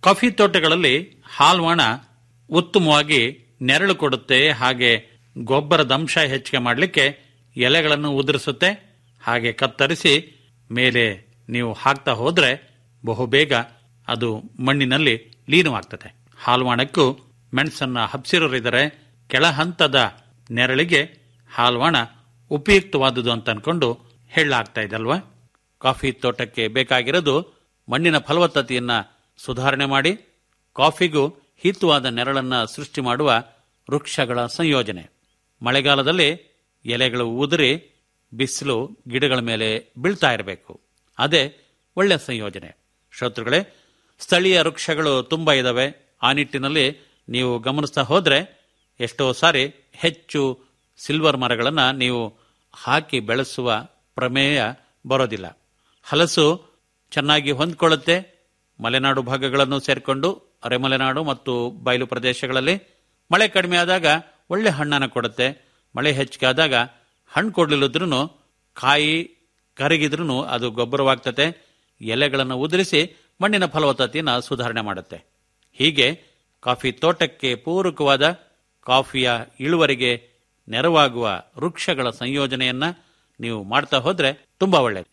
ಕಾಫಿ ತೋಟಗಳಲ್ಲಿ ಹಾಲ್ವಾಣ ಉತ್ತಮವಾಗಿ ನೆರಳು ಕೊಡುತ್ತೆ ಹಾಗೆ ಗೊಬ್ಬರದ ಅಂಶ ಹೆಚ್ಚಿಗೆ ಮಾಡಲಿಕ್ಕೆ ಎಲೆಗಳನ್ನು ಉದುರಿಸುತ್ತೆ ಹಾಗೆ ಕತ್ತರಿಸಿ ಮೇಲೆ ನೀವು ಹಾಕ್ತಾ ಹೋದ್ರೆ ಬಹುಬೇಗ ಅದು ಮಣ್ಣಿನಲ್ಲಿ ಲೀನವಾಗ್ತದೆ ಹಾಲ್ವಾಣಕ್ಕೂ ಮೆಣಸನ್ನ ಹಬ್ಸಿರೋರಿದ್ದಾರೆ ಕೆಳ ಹಂತದ ನೆರಳಿಗೆ ಹಾಲ್ವಾಣ ಉಪಯುಕ್ತವಾದುದು ಅಂತ ಅನ್ಕೊಂಡು ಹೇಳಲಾಗ್ತಾ ಇದಲ್ವಾ ಕಾಫಿ ತೋಟಕ್ಕೆ ಬೇಕಾಗಿರೋದು ಮಣ್ಣಿನ ಫಲವತ್ತತೆಯನ್ನ ಸುಧಾರಣೆ ಮಾಡಿ ಕಾಫಿಗೂ ಹಿತವಾದ ನೆರಳನ್ನ ಸೃಷ್ಟಿ ಮಾಡುವ ವೃಕ್ಷಗಳ ಸಂಯೋಜನೆ ಮಳೆಗಾಲದಲ್ಲಿ ಎಲೆಗಳು ಉದುರಿ ಬಿಸಿಲು ಗಿಡಗಳ ಮೇಲೆ ಬೀಳ್ತಾ ಇರಬೇಕು ಅದೇ ಒಳ್ಳೆಯ ಸಂಯೋಜನೆ ಶ್ರೋತೃಗಳೇ ಸ್ಥಳೀಯ ವೃಕ್ಷಗಳು ತುಂಬಾ ಇದಾವೆ ಆ ನಿಟ್ಟಿನಲ್ಲಿ ನೀವು ಗಮನಿಸ್ತಾ ಹೋದ್ರೆ ಎಷ್ಟೋ ಸಾರಿ ಹೆಚ್ಚು ಸಿಲ್ವರ್ ಮರಗಳನ್ನ ನೀವು ಹಾಕಿ ಬೆಳೆಸುವ ಪ್ರಮೇಯ ಬರೋದಿಲ್ಲ ಹಲಸು ಚೆನ್ನಾಗಿ ಹೊಂದ್ಕೊಳ್ಳುತ್ತೆ ಮಲೆನಾಡು ಭಾಗಗಳನ್ನು ಸೇರಿಕೊಂಡು ಅರೆಮಲೆನಾಡು ಮತ್ತು ಬಯಲು ಪ್ರದೇಶಗಳಲ್ಲಿ ಮಳೆ ಕಡಿಮೆ ಆದಾಗ ಒಳ್ಳೆ ಹಣ್ಣನ್ನು ಕೊಡುತ್ತೆ ಮಳೆ ಹೆಚ್ಚಿಗೆ ಆದಾಗ ಹಣ್ಣು ಕೊಡ್ಲಿಲ್ಲದ್ರೂ ಕಾಯಿ ಕರಗಿದ್ರೂ ಅದು ಗೊಬ್ಬರವಾಗ್ತತೆ ಎಲೆಗಳನ್ನು ಉದುರಿಸಿ ಮಣ್ಣಿನ ಫಲವತ್ತತೆಯನ್ನು ಸುಧಾರಣೆ ಮಾಡುತ್ತೆ ಹೀಗೆ ಕಾಫಿ ತೋಟಕ್ಕೆ ಪೂರಕವಾದ ಕಾಫಿಯ ಇಳುವರಿಗೆ ನೆರವಾಗುವ ವೃಕ್ಷಗಳ ಸಂಯೋಜನೆಯನ್ನ ನೀವು ಮಾಡ್ತಾ ಹೋದ್ರೆ ತುಂಬಾ ಒಳ್ಳೆಯದು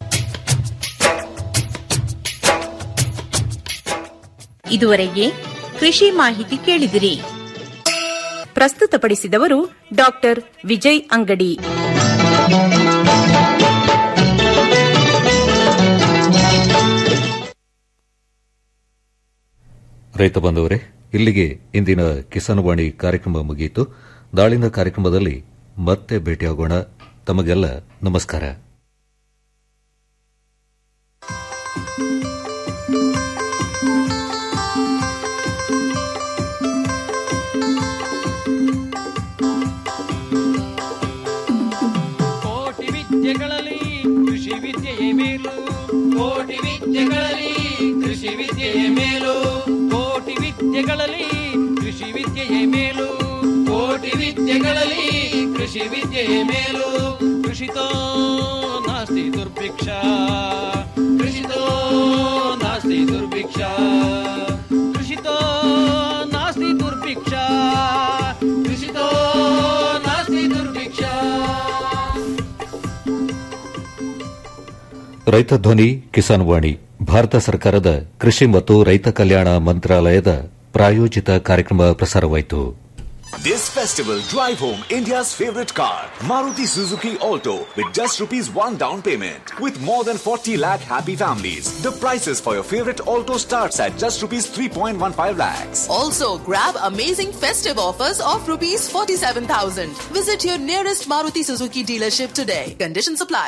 ಇದುವರೆಗೆ ಕೃಷಿ ಮಾಹಿತಿ ಕೇಳಿದಿರಿ ಪ್ರಸ್ತುತಪಡಿಸಿದವರು ಡಾಕ್ಟರ್ ವಿಜಯ್ ಅಂಗಡಿ ರೈತ ಬಂದವರೇ ಇಲ್ಲಿಗೆ ಇಂದಿನ ಕಿಸಾನ್ವಾಣಿ ಕಾರ್ಯಕ್ರಮ ಮುಗಿಯಿತು ನಾಳಿನ ಕಾರ್ಯಕ್ರಮದಲ್ಲಿ ಮತ್ತೆ ಭೇಟಿಯಾಗೋಣ ತಮಗೆಲ್ಲ ನಮಸ್ಕಾರ ಕೋಟಿ ವಿದ್ಯೆಗಳಲ್ಲಿ ಕೃಷಿ ವಿದ್ಯೆಯೇ ಮೇಲು ಕೋಟಿ ವಿದ್ಯೆಗಳಲ್ಲಿ ಕೃಷಿ ವಿದ್ಯೆಯೇ ಮೇಲು ಕೋಟಿ ವಿದ್ಯೆಗಳಲ್ಲಿ ಕೃಷಿ ವಿದ್ಯೆಯೇ ಮೇಲು ಕೋಟಿ ವಿದ್ಯೆಗಳಲ್ಲಿ ಕೃಷಿ ವಿದ್ಯೆಯೇ ಮೇಲು ಕೃಷಿತೋ ನಾಸ್ತಿ ದುರ್ಭಿಕ್ಷ ಕೃಷಿತೋ ನಾಸ್ತಿ ದುರ್ಭಿಕ್ಷ ಕೃಷಿತೋ ನಾಸ್ತಿ ದುರ್ಭಿಕ್ಷ ಕೃಷಿತೋ ನಾಸ್ತಿ ದುರ್ಭಿಕ್ಷ ರೈತ ಧ್ವನಿ ಕಿಸಾನ್ ವಾಣಿ ಭಾರತ ಸರ್ಕಾರದ ಕೃಷಿ ಮತ್ತು ರೈತ ಕಲ್ಯಾಣ ಮಂತ್ರಾಲಯದ ಪ್ರಾಯೋಜಿತ ಕಾರ್ಯಕ್ರಮ ಪ್ರಸಾರವಾಯಿತು This festival, drive home India's favorite car, Maruti Suzuki Alto, with just rupees one down payment. With more than 40 lakh happy families, the prices for your favorite Alto starts at just rupees 3.15 lakhs. Also, grab amazing festive offers of rupees 47,000. Visit your nearest Maruti Suzuki dealership today. Conditions apply.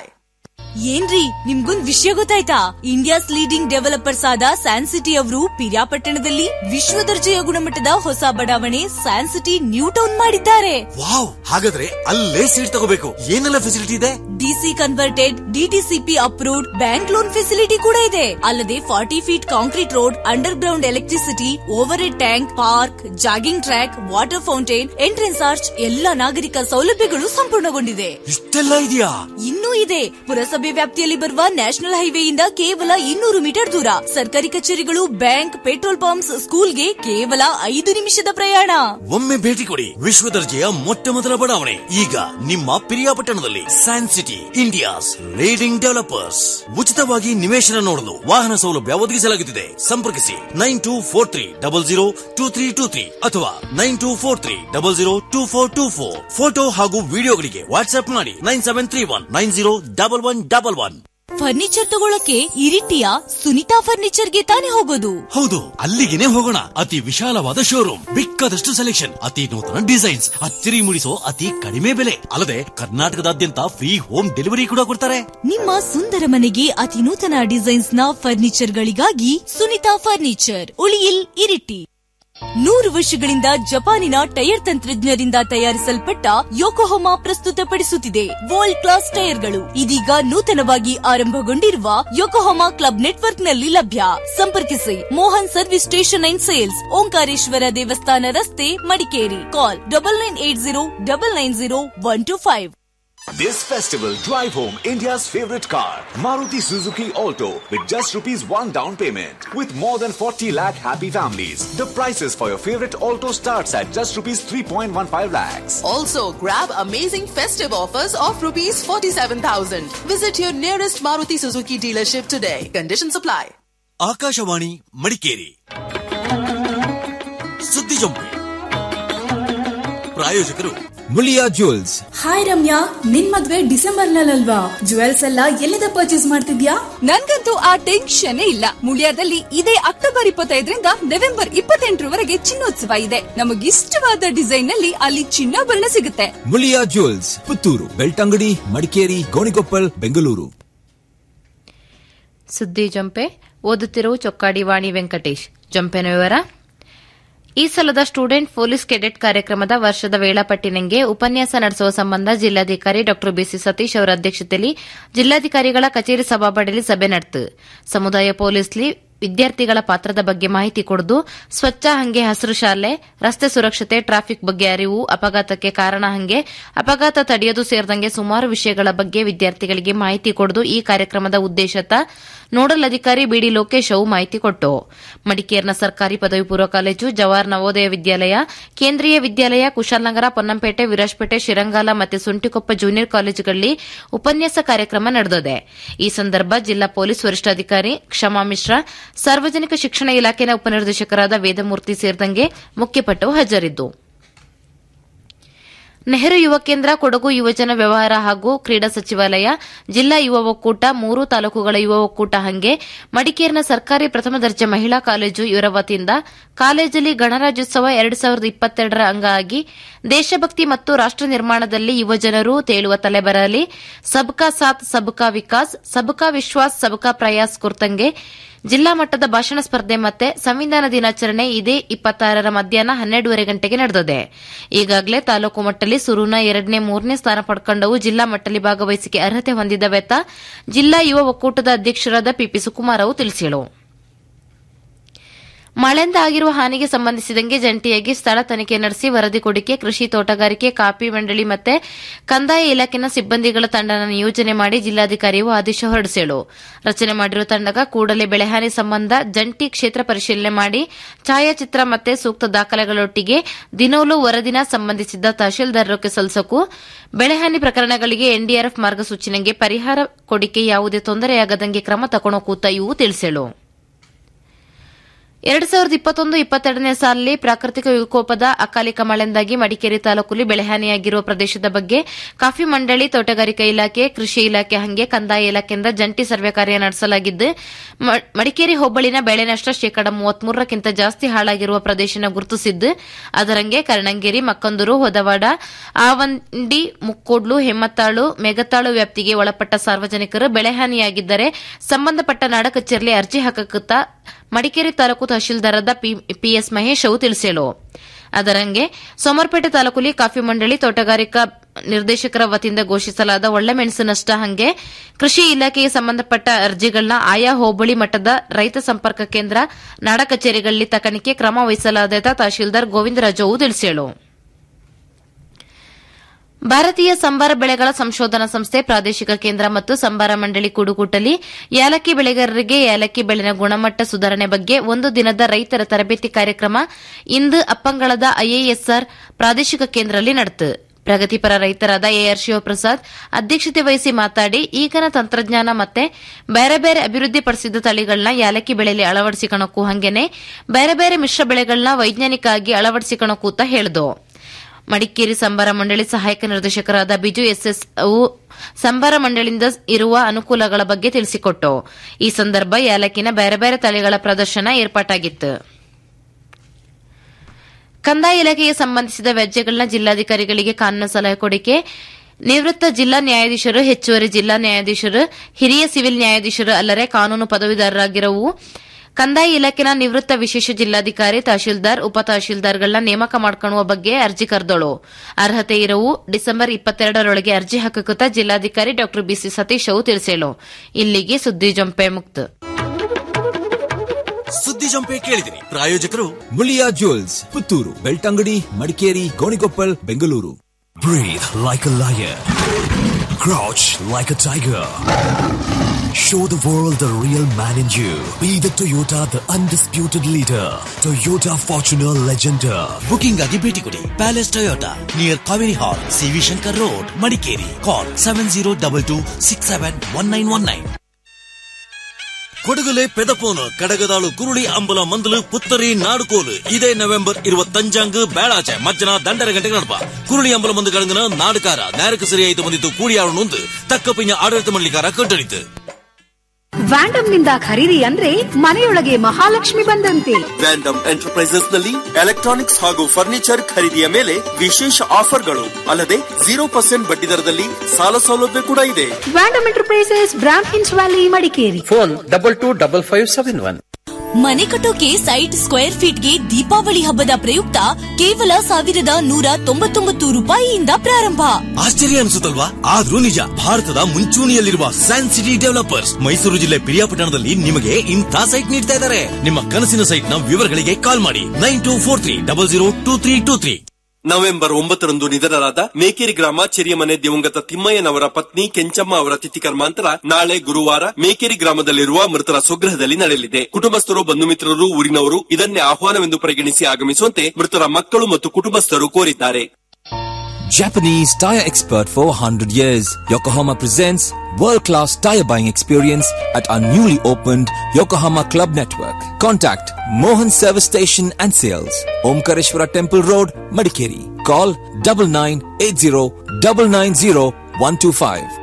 ಏನ್ರಿ ನಿಮ್ಗೊಂದ್ ವಿಷಯ ಗೊತ್ತಾಯ್ತಾ India's leading developers ಆದ San City ಅವರು ಪಿರಿಯಾಪಟ್ಟಣದಲ್ಲಿ ವಿಶ್ವ ದರ್ಜೆಯ ಗುಣಮಟ್ಟದ ಹೊಸ ಬಡಾವಣೆ ಸ್ಯಾನ್ ಸಿಟಿ ನ್ಯೂ ಟೌನ್ ಮಾಡಿದ್ದಾರೆ ವಾವ್ ಹಾಗಾದ್ರೆ ಅಲ್ಲೇ ಸೀಟ್ ತಗೋಬೇಕು ಏನೆಲ್ಲ ಫೆಸಿಲಿಟಿ ಇದೆ DC converted DTCP approved bank loan facility ಕೂಡ ಇದೆ ಅಲ್ಲದೆ forty feet concrete road underground electricity overhead tank park jogging track water fountain entrance arch ಎಲ್ಲ ನಾಗರಿಕ ಸೌಲಭ್ಯಗಳು ಸಂಪೂರ್ಣಗೊಂಡಿದೆ ಇಷ್ಟೆಲ್ಲ ಇದೆಯಾ ಇನ್ನೂ ಇದೆ ಪುರಸಭೆ ವ್ಯಾಪ್ತಿಯಲ್ಲಿ ಬರುವ ನ್ಯಾಷನಲ್ ಹೈವೇಯಿಂದ ಕೇವಲ ಇನ್ನೂರು ಮೀಟರ್ ದೂರ ಸರ್ಕಾರಿ ಕಚೇರಿಗಳು ಬ್ಯಾಂಕ್ ಪೆಟ್ರೋಲ್ ಪಂಪ್ಸ್ ಸ್ಕೂಲ್ಗೆ ಕೇವಲ ಐದು ನಿಮಿಷದ ಪ್ರಯಾಣ ಒಮ್ಮೆ ಭೇಟಿ ಕೊಡಿ ವಿಶ್ವ ದರ್ಜೆಯ ಮೊಟ್ಟ ಮೊದಲ ಬಡಾವಣೆ ಈಗ ನಿಮ್ಮ ಪಿರಿಯಾಪಟ್ಟಣದಲ್ಲಿ San City India's leading developers ಉಚಿತವಾಗಿ ನಿವೇಶನ ನೋಡಲು ವಾಹನ ಸೌಲಭ್ಯ ಒದಗಿಸಲಾಗುತ್ತಿದೆ ಸಂಪರ್ಕಿಸಿ nine two four three double zero two three two three ಅಥವಾ nine two four three double zero two four two four photo ಹಾಗೂ ವಿಡಿಯೋಗಳಿಗೆ ವಾಟ್ಸ್ಆಪ್ ಮಾಡಿ nine seven three one nine zero double one double one furniture ತಗೊಳಕ್ಕೆ ಇರಿಟಿಯ ಸುನಿತಾ ಫರ್ನಿಚರ್ಗೆ ತಾನೇ ಹೋಗೋದು ಹೌದು ಅಲ್ಲಿಗೆನೆ ಹೋಗೋಣ ಅತಿ ವಿಶಾಲವಾದ ಶೋರೂಮ್ ಬೇಕಾದಷ್ಟು ಸೆಲೆಕ್ಷನ್ ಅತಿ ನೂತನ ಡಿಸೈನ್ಸ್ ಅಚ್ಚರಿ ಮೂಡಿಸೋ ಅತಿ ಕಡಿಮೆ ಬೆಲೆ ಅಲ್ಲದೆ ಕರ್ನಾಟಕದಾದ್ಯಂತ ಫ್ರೀ ಹೋಮ್ ಡೆಲಿವರಿ ಕೂಡ ಕೊಡ್ತಾರೆ ನಿಮ್ಮ ಸುಂದರ ಮನೆಗೆ ಅತಿ ನೂತನ ಡಿಸೈನ್ಸ್ ನ ಫರ್ನಿಚರ್ ಗಳಿಗಾಗಿ ಸುನಿತಾ ಫರ್ನಿಚರ್ ಉಳಿಯಿಲ್ ಇರಿಟಿ ನೂರು ವರ್ಷಗಳಿಂದ ಜಪಾನಿನ ಟೈರ್ ತಂತ್ರಜ್ಞರಿಂದ ತಯಾರಿಸಲ್ಪಟ್ಟ ಯೋಕೋಹೊಮಾ ಪ್ರಸ್ತುತಪಡಿಸುತ್ತಿದೆ ವರ್ಲ್ಡ್ ಕ್ಲಾಸ್ ಟೈರ್ಗಳು ಇದೀಗ ನೂತನವಾಗಿ ಆರಂಭಗೊಂಡಿರುವ ಯೋಕೋಹೊಮಾ ಕ್ಲಬ್ ನೆಟ್ವರ್ಕ್ನಲ್ಲಿ ಲಭ್ಯ ಸಂಪರ್ಕಿಸಿ Mohan service station and sales Omkareshwara ದೇವಸ್ಥಾನ ರಸ್ತೆ Madikeri call double nine eight zero double nine zero one two five This festival, drive home India's favorite car, Maruti Suzuki Alto, with just rupees 1 down payment. With more than 40 lakh happy families, the prices for your favorite Alto starts at just rupees 3.15 lakhs. Also, grab amazing festive offers of rupees 47,000. Visit your nearest Maruti Suzuki dealership today. Conditions apply. Akashvani Madikeri ಸುದ್ದಿ ಜಂಪೆ ಪ್ರಾಯೋಜಕರು Muliya jewels hi Ramya ನಿನ್ ಮದ್ವೆ December ನಲ್ಲಲ್ವಾ jewels ಎಲ್ಲ ಎಲ್ಲಿಂದ purchase ಮಾಡ್ತಿದ್ಯಾ ನನ್ಗಂತೂ ಆ ಟೆನ್ಷನ್ ಇಲ್ಲ ಮುಳಿಯಾದಲ್ಲಿ ಇದೇ ಅಕ್ಟೋಬರ್ ಇಪ್ಪತ್ತೈದರಿಂದ ನವೆಂಬರ್ ಇಪ್ಪತ್ತೆಂಟರವರೆಗೆ ಚಿನ್ನೋತ್ಸವ ಇದೆ ನಮಗಿಷ್ಟವಾದ ಡಿಸೈನ್ ನಲ್ಲಿ ಅಲ್ಲಿ ಚಿನ್ನಾಭರಣ ಸಿಗುತ್ತೆ ಮುಳಿಯಾ ಜುವೆಲ್ಸ್ ಪುತ್ತೂರು ಬೆಳ್ತಂಗಡಿ ಮಡಿಕೇರಿ ಗೋಣಿಕೊಪ್ಪಲ್ ಬೆಂಗಳೂರು ಸುದ್ದಿ ಜಂಪೆ ಓದುತ್ತಿರುವ ಚೊಕ್ಕಾಡಿ ವಾಣಿ ವೆಂಕಟೇಶ್ ಜಂಪೆನ ವಿವರ ಈ ಸಲದ ಸ್ಟೂಡೆಂಟ್ ಪೊಲೀಸ್ ಕೆಡೆಟ್ ಕಾರ್ಯಕ್ರಮದ ವರ್ಷದ ವೇಳಾಪಟ್ಟಿನಂಗೆ ಉಪನ್ಯಾಸ ನಡೆಸುವ ಸಂಬಂಧ ಜಿಲ್ಲಾಧಿಕಾರಿ ಡಾ ಬಿಸಿ ಸತೀಶ್ ಅವರ ಅಧ್ಯಕ್ಷತೆಯಲ್ಲಿ ಜಿಲ್ಲಾಧಿಕಾರಿಗಳ ಕಚೇರಿ ಸಭಾಪಡಿಯಲ್ಲಿ ಸಭೆ ನಡೆತು ಸಮುದಾಯ ಪೊಲೀಸ್ಲಿ ವಿದ್ಯಾರ್ಥಿಗಳ ಪಾತ್ರದ ಬಗ್ಗೆ ಮಾಹಿತಿ ಕೊಡುದು ಸ್ವಚ್ಛ ಹಂಗೆ ಹಸಿರು ಶಾಲೆ ರಸ್ತೆ ಸುರಕ್ಷತೆ ಟ್ರಾಫಿಕ್ ಬಗ್ಗೆ ಅರಿವು ಅಪಘಾತಕ್ಕೆ ಕಾರಣ ಹಂಗೆ ಅಪಘಾತ ತಡೆಯೋದು ಸೇರಿದಂಗೆ ಸುಮಾರು ವಿಷಯಗಳ ಬಗ್ಗೆ ವಿದ್ಯಾರ್ಥಿಗಳಿಗೆ ಮಾಹಿತಿ ಕೊಡುದು ಈ ಕಾರ್ಯಕ್ರಮದ ಉದ್ದೇಶತ ನೋಡಲ್ ಅಧಿಕಾರಿ ಬಿಡಿ ಲೋಕೇಶ್ ಅವು ಮಾಹಿತಿ ಕೊಟ್ಟು ಮಡಿಕೇರಿನ ಸರ್ಕಾರಿ ಪದವಿ ಪೂರ್ವ ಕಾಲೇಜು ಜವಾಹರ್ ನವೋದಯ ವಿದ್ಯಾಲಯ ಕೇಂದ್ರೀಯ ವಿದ್ಯಾಲಯ ಕುಶಾಲನಗರ ಪೊನ್ನಂಪೇಟೆ ವಿರಾಜಪೇಟೆ ಶಿರಂಗಾಲ ಮತ್ತು ಸುಂಟಿಕೊಪ್ಪ ಜೂನಿಯರ್ ಕಾಲೇಜುಗಳಲ್ಲಿ ಉಪನ್ಯಾಸ ಕಾರ್ಯಕ್ರಮ ನಡೆದಿದೆ ಈ ಸಂದರ್ಭ ಜಿಲ್ಲಾ ಪೊಲೀಸ್ ವರಿಷ್ಠಾಧಿಕಾರಿ ಕ್ಷಮಾ ಮಿಶ್ರಾ ಸಾರ್ವಜನಿಕ ಶಿಕ್ಷಣ ಇಲಾಖೆಯ ಉಪನಿರ್ದೇಶಕರಾದ ವೇದಮೂರ್ತಿ ಸೇರಿದಂಗೆ ಮುಖ್ಯಪಟ್ಟು ಹಾಜರಿದ್ದು ನೆಹರು ಯುವ ಕೇಂದ್ರ ಕೊಡಗು ಯುವಜನ ವ್ಯವಹಾರ ಹಾಗೂ ಕ್ರೀಡಾ ಸಚಿವಾಲಯ ಜಿಲ್ಲಾ ಯುವ ಒಕ್ಕೂಟ ಮೂರು ತಾಲೂಕುಗಳ ಯುವ ಒಕ್ಕೂಟ ಹಂಗೆ ಮಡಿಕೇರಿನ ಸರ್ಕಾರಿ ಪ್ರಥಮ ದರ್ಜೆ ಮಹಿಳಾ ಕಾಲೇಜು ಇವರ ವತಿಯಿಂದ ಕಾಲೇಜಲ್ಲಿ ಗಣರಾಜ್ಯೋತ್ಸವ ಎರಡು ಸಾವಿರದ ಇಪ್ಪತ್ತೆರಡರ ಅಂಗವಾಗಿ ದೇಶಭಕ್ತಿ ಮತ್ತು ರಾಷ್ಟ ನಿರ್ಮಾಣದಲ್ಲಿ ಯುವಜನರು ತೇಳುವ ತಲೆಬರಲಿ ಸಬ್ಕಾ ಸಾಥ್ ಸಬ್ಕಾ ವಿಕಾಸ್ ಸಬ್ಕಾ ವಿಶ್ವಾಸ್ ಸಬ್ಕಾ ಪ್ರಯಾಸ್ ಕುರ್ತಂಗೆ ಜಿಲ್ಲಾ ಮಟ್ಟದ ಭಾಷಣ ಸ್ಪರ್ಧೆ ಮತ್ತೆ ಸಂವಿಧಾನ ದಿನಾಚರಣೆ ಇದೇ ಇಪ್ಪತ್ತಾರರ ಮಧ್ಯಾಹ್ನ ಹನ್ನೆರಡೂವರೆ ಗಂಟೆಗೆ ನಡೆದಿದೆ ಈಗಾಗಲೇ ತಾಲೂಕು ಮಟ್ಟದಲ್ಲಿ ಸುರುನ ಎರಡನೇ ಮೂರನೇ ಸ್ಥಾನ ಪಡ್ಕೊಂಡವು ಜಿಲ್ಲಾ ಮಟ್ಟದಲ್ಲಿ ಭಾಗವಹಿಸಿಕೆ ಅರ್ಹತೆ ಹೊಂದಿದವೆತ್ತ ಜಿಲ್ಲಾ ಯುವ ಒಕ್ಕೂಟದ ಅಧ್ಯಕ್ಷರಾದ ಪಿಪಿ ಸುಕುಮಾರ್ ಅವರು ತಿಳಿಸಿದರು ಮಳೆಯಿಂದ ಆಗಿರುವ ಹಾನಿಗೆ ಸಂಬಂಧಿಸಿದಂಗೆ ಜಂಟಿಯಾಗಿ ಸ್ಥಳ ತನಿಖೆ ನಡೆಸಿ ವರದಿ ಕೊಡಿಕೆ ಕೃಷಿ ತೋಟಗಾರಿಕೆ ಕಾಫಿ ಮಂಡಳಿ ಮತ್ತೆ ಕಂದಾಯ ಇಲಾಖೆನ ಸಿಬ್ಬಂದಿಗಳ ತಂಡನ ನಿಯೋಜನೆ ಮಾಡಿ ಜಿಲ್ಲಾಧಿಕಾರಿಯು ಆದೇಶ ಹೊರಡಿಸಿಳು ರಚನೆ ಮಾಡಿರುವ ತಂಡಗ ಕೂಡಲೇ ಬೆಳೆಹಾನಿ ಸಂಬಂಧ ಜಂಟಿ ಕ್ಷೇತ್ರ ಪರಿಶೀಲನೆ ಮಾಡಿ ಛಾಯಾಚಿತ್ರ ಮತ್ತೆ ಸೂಕ್ತ ದಾಖಲೆಗಳೊಟ್ಟಿಗೆ ದಿನೋಲು ವರದಿನ ಸಂಬಂಧಿಸಿದ ತಹಶೀಲ್ದಾರರಿಗೆ ಸಲ್ಲಿಸಕು ಬೆಳೆಹಾನಿ ಪ್ರಕರಣಗಳಿಗೆ ಎನ್ಡಿಆರ್ಎಫ್ ಮಾರ್ಗಸೂಚಿನಂಗೆ ಪರಿಹಾರ ಕೊಡಿಕೆ ಯಾವುದೇ ತೊಂದರೆಯಾಗದಂಗೆ ಕ್ರಮ ತಗೊಳ್ಳೋ ಕೂತ ಇವು ತಿಳಿಸಲು ಎರಡು ಸಾವಿರದ ಇಪ್ಪತ್ತೊಂದು ಇಪ್ಪತ್ತೆರಡನೇ ಸಾಲಿನಲ್ಲಿ ಪ್ರಾಕೃತಿಕ ವಿಕೋಪದ ಅಕಾಲಿಕ ಮಳೆಯಿಂದಾಗಿ ಮಡಿಕೇರಿ ತಾಲೂಕಲ್ಲಿ ಬೆಳೆಹಾನಿಯಾಗಿರುವ ಪ್ರದೇಶದ ಬಗ್ಗೆ ಕಾಫಿ ಮಂಡಳಿ ತೋಟಗಾರಿಕಾ ಇಲಾಖೆ ಕೃಷಿ ಇಲಾಖೆ ಹಂಗೆ ಕಂದಾಯ ಇಲಾಖೆಯಿಂದ ಜಂಟಿ ಸರ್ವೆ ಕಾರ್ಯ ನಡೆಸಲಾಗಿದ್ದು ಮಡಿಕೇರಿ ಹೋಬಳಿನ ಬೆಳೆ ನಷ್ಟ ಶೇಕಡ ಮೂವತ್ಮೂರಕ್ಕಿಂತ ಜಾಸ್ತಿ ಹಾಳಾಗಿರುವ ಪ್ರದೇಶನ ಗುರುತಿಸಿದ್ದು ಅದರಂಗೆ ಕರ್ಣಂಗೇರಿ ಮಕ್ಕಂದೂರು ಹೊದವಾಡ ಆವಂಡಿ ಮುಕ್ಕೋಡ್ಲು ಹೆಮ್ಮತ್ತಾಳು ಮೆಗತಾಳು ವ್ಯಾಪ್ತಿಗೆ ಒಳಪಟ್ಟ ಸಾರ್ವಜನಿಕರು ಬೆಳೆಹಾನಿಯಾಗಿದ್ದರೆ ಸಂಬಂಧಪಟ್ಟ ನಾಡ ಕಚೇರಿಯಲ್ಲಿ ಅರ್ಜಿ ಹಾಕುತ್ತ ಮಡಿಕೇರಿ ತಾಲೂಕು ತಹಶೀಲ್ದಾರದ ಪಿಎಸ್ ಮಹೇಶ್ ಅವು ತಿಳಿಸಲು ಅದರಂಗೆ ಸೋಮರ್ಪೇಟೆ ತಾಲೂಕಲ್ಲಿ ಕಾಫಿ ಮಂಡಳಿ ತೋಟಗಾರಿಕಾ ನಿರ್ದೇಶಕರ ವತಿಯಿಂದ ಘೋಷಿಸಲಾದ ಒಳ್ಳೆಮೆಣಸು ನಷ್ಟ ಹಂಗೆ ಕೃಷಿ ಇಲಾಖೆಗೆ ಸಂಬಂಧಪಟ್ಟ ಅರ್ಜಿಗಳನ್ನ ಆಯಾ ಹೋಬಳಿ ಮಟ್ಟದ ರೈತ ಸಂಪರ್ಕ ಕೇಂದ್ರ ನಾಡ ಕಚೇರಿಗಳಲ್ಲಿ ತಕಣಿಕೆ ಕ್ರಮ ವಹಿಸಲಾದ ತಹಶೀಲ್ದಾರ್ ಗೋವಿಂದರಾಜು ಅವು ತಿಳಿಸಲು ಭಾರತೀಯ ಸಂಬಾರ ಬೆಳೆಗಳ ಸಂಶೋಧನಾ ಸಂಸ್ಥೆ ಪ್ರಾದೇಶಿಕ ಕೇಂದ್ರ ಮತ್ತು ಸಂಬಾರ ಮಂಡಳಿ ಕೂಡುಕೂಟಲಿ ಏಲಕ್ಕಿ ಬೆಳೆಗಾರರಿಗೆ ಏಲಕ್ಕಿ ಬೆಳೆನ ಗುಣಮಟ್ಟ ಸುಧಾರಣೆ ಬಗ್ಗೆ ಒಂದು ದಿನದ ರೈತರ ತರಬೇತಿ ಕಾರ್ಯಕ್ರಮ ಇಂದು ಅಪ್ಪಂಗಳದ ಐಎಎಸ್ಆರ್ ಪ್ರಾದೇಶಿಕ ಕೇಂದ್ರದಲ್ಲಿ ನಡೆತು ಪ್ರಗತಿಪರ ರೈತರಾದ ಎಆರ್ ಶಿವಪ್ರಸಾದ್ ಅಧ್ಯಕ್ಷತೆ ವಹಿಸಿ ಮಾತಾಡಿ ಈಗಿನ ತಂತ್ರಜ್ಞಾನ ಮತ್ತೆ ಬೇರೆ ಬೇರೆ ಅಭಿವೃದ್ಧಿಪಡಿಸಿದ ತಳಿಗಳನ್ನ ಯಾಲಕ್ಕಿ ಬೆಳೆಯಲ್ಲಿ ಅಳವಡಿಸಿಕೊಳ್ಳೋಕು ಹಂಗೇನೆ ಬೇರೆ ಬೇರೆ ಮಿಶ್ರ ಬೆಳೆಗಳನ್ನ ವೈಜ್ಞಾನಿಕವಾಗಿ ಅಳವಡಿಸಿಕೊಳ್ಳೋಕು ಅಂತ ಹೇಳಿದು ಮಡಿಕೇರಿ ಸಂಬಾರ ಮಂಡಳಿ ಸಹಾಯಕ ನಿರ್ದೇಶಕರಾದ ಬಿಜು ಎಸ್ಎಸ್ ಅವು ಸಂಬಾರ ಮಂಡಳಿಯಿಂದ ಇರುವ ಅನುಕೂಲಗಳ ಬಗ್ಗೆ ತಿಳಿಸಿಕೊಟ್ಟು ಈ ಸಂದರ್ಭ ಯಾಲಕ್ಕಿನ ಬೇರೆ ಬೇರೆ ತಳಿಗಳ ಪ್ರದರ್ಶನ ಏರ್ಪಾಟಾಗಿತ್ತು ಕಂದಾಯ ಇಲಾಖೆಗೆ ಸಂಬಂಧಿಸಿದ ವ್ಯಾಜ್ಯಗಳನ್ನ ಜಿಲ್ಲಾಧಿಕಾರಿಗಳಿಗೆ ಕಾನೂನು ಸಲಹೆ ಕೊಡಿಕೆ ನಿವೃತ್ತ ಜಿಲ್ಲಾ ನ್ಯಾಯಾಧೀಶರು ಹೆಚ್ಚುವರಿ ಜಿಲ್ಲಾ ನ್ಯಾಯಾಧೀಶರು ಹಿರಿಯ ಸಿವಿಲ್ ನ್ಯಾಯಾಧೀಶರು ಅಲ್ಲದೆ ಕಾನೂನು ಪದವೀಧರರಾಗಿರುವು ಕಂದಾಯ ಇಲಾಖೆನ ನಿವೃತ್ತ ವಿಶೇಷ ಜಿಲ್ಲಾಧಿಕಾರಿ ತಹಶೀಲ್ದಾರ್ ಉಪ ತಹಶೀಲ್ದಾರ್ಗಳನ್ನ ನೇಮಕ ಮಾಡ್ಕೊಳ್ಳುವ ಬಗ್ಗೆ ಅರ್ಜಿ ಕರೆದಳು ಅರ್ಹತೆ ಇರವು ಡಿಸೆಂಬರ್ ಇಪ್ಪತ್ತೆರಡರೊಳಗೆ ಅರ್ಜಿ ಹಾಕುತ್ತ ಜಿಲ್ಲಾಧಿಕಾರಿ ಡಾ ಬಿಸಿ ಸತೀಶ್ ಅವು ತಿಳಿಸಲು ಇಲ್ಲಿಗೆ ಸುದ್ದಿ ಜಂಪೆ ಮುಕ್ತ ಸುದ್ದಿ ಜಂಪೆ ಕೇಳಿದಿರಿ ಪ್ರಾಯೋಜಕರು Muliya jewels Puttur Belthangady Madikeri Gonikoppal Bengaluru Breathe like a lion. Crouch like a tiger. Show the world the real man in you. Be the Toyota, the undisputed leader. Toyota Fortuner Legender. Booking ಆಗಿ ಭೇಟಿ ಕೊಡಿ palace Toyota near Kaveri hall CV Shankar road Madikeri call seven zero double two six seven one nine one nine ಕೊಡಗಲೆ ಪೆದಪೋನು ಕಡಗದಾಳು ಕುರುಳಿ ಅಂಬಲ ಮಂದಲು ಪುತ್ತರಿ ನಾಡುಕೋಲು ಇದೇ ನವೆಂಬರ್ ഇരുപത്തഞ്ചാങ്ക് ಬೇಳಾಚೆ ಮಜ್ಜನ ದಂಡರ ಗಂಟೆಗೆ ನಡಪ ಕುರುಳಿ ಅಂಬಲ ಮಂದು ಕಳಂಗನ ನಾಡುಕಾರ ನೇರಕ್ಕೆ ಸರಿಯಾಯಿತು ಬಂದಿತ್ತು ಕೂಡಿಯಾಳು ನೊಂದು ತಕ್ಕ ಪಿಂಜ ಆಡಳಿತ ಮಂಡಳಿಕಾರ ಕಟ್ಟಳಿತು ವ್ಯಾಂಡಮ್ ನಿಂದ ಖರೀದಿ ಅಂದ್ರೆ ಮನೆಯೊಳಗೆ ಮಹಾಲಕ್ಷ್ಮಿ ಬಂದಂತೆ ವ್ಯಾಂಡಮ್ ಎಂಟರ್ಪ್ರೈಸಸ್ ನಲ್ಲಿ ಎಲೆಕ್ಟ್ರಾನಿಕ್ಸ್ ಹಾಗೂ ಫರ್ನಿಚರ್ ಖರೀದಿಯ ಮೇಲೆ ವಿಶೇಷ ಆಫರ್ಗಳು ಅಲ್ಲದೆ ಜೀರೋ ಪರ್ಸೆಂಟ್ ಬಡ್ಡಿ ದರದಲ್ಲಿ ಸಾಲ ಸೌಲಭ್ಯ ಕೂಡ ಇದೆ ವ್ಯಾಂಡಮ್ ಎಂಟರ್ಪ್ರೈಸಸ್ ಬ್ರಾಂಡ್ ಹಿನ್ಸ್ valley Madikeri phone double two double five seven one ಮನೆ ಕಟ್ಟೋಕೆ ಸೈಟ್ ಸ್ಕ್ವೇರ್ ಫೀಟ್ಗೆ ದೀಪಾವಳಿ ಹಬ್ಬದ ಪ್ರಯುಕ್ತ ಕೇವಲ ಸಾವಿರದ ನೂರ ತೊಂಬತ್ತೊಂಬತ್ತು ರೂಪಾಯಿಯಿಂದ ಪ್ರಾರಂಭ ಆಶ್ಚರ್ಯ ಅನಿಸುತ್ತಲ್ವಾ ಆದ್ರೂ ನಿಜ ಭಾರತದ ಮುಂಚೂಣಿಯಲ್ಲಿರುವ ಸೈನ್ ಸಿಟಿ ಡೆವಲಪರ್ಸ್ ಮೈಸೂರು ಜಿಲ್ಲೆ ಪಿರಿಯಾಪಟ್ಟಣದಲ್ಲಿ ನಿಮಗೆ ಇಂಥ ಸೈಟ್ ನೀಡ್ತಾ ಇದ್ದಾರೆ ನಿಮ್ಮ ಕನಸಿನ ಸೈಟ್ ನ ವಿವರಗಳಿಗೆ ಕಾಲ್ ಮಾಡಿ nine two four three double zero two three two three November ಒಂಬತ್ತರಂದು ನಿಧನರಾದ ಮೇಕೇರಿ ಗ್ರಾಮ ಚೆರಿಯಮನೆ ದಿವಂಗತ ತಿಮ್ಮಯ್ಯನವರ ಪತ್ನಿ ಕೆಂಚಮ್ಮ ಅವರ ತಿಥಿ ಕರ್ಮಾಂತರ ನಾಳೆ ಗುರುವಾರ ಮೇಕೇರಿ ಗ್ರಾಮದಲ್ಲಿರುವ ಮೃತರ ಸ್ವಗೃಹದಲ್ಲಿ ನಡೆಯಲಿದೆ ಕುಟುಂಬಸ್ಥರು ಬಂಧು ಮಿತ್ರರು ಊರಿನವರು ಇದನ್ನೇ ಆಹ್ವಾನವೆಂದು ಪರಿಗಣಿಸಿ ಆಗಮಿಸುವಂತೆ ಮೃತರ ಮಕ್ಕಳು ಮತ್ತು ಕುಟುಂಬಸ್ಥರು ಕೋರಿದ್ದಾರೆ Japanese tire expert for 100 years, Yokohama presents world-class tire buying experience at our newly opened Yokohama Club Network. Contact Mohan Service Station and Sales, Omkareshwara Temple Road, Madikeri. Call 9980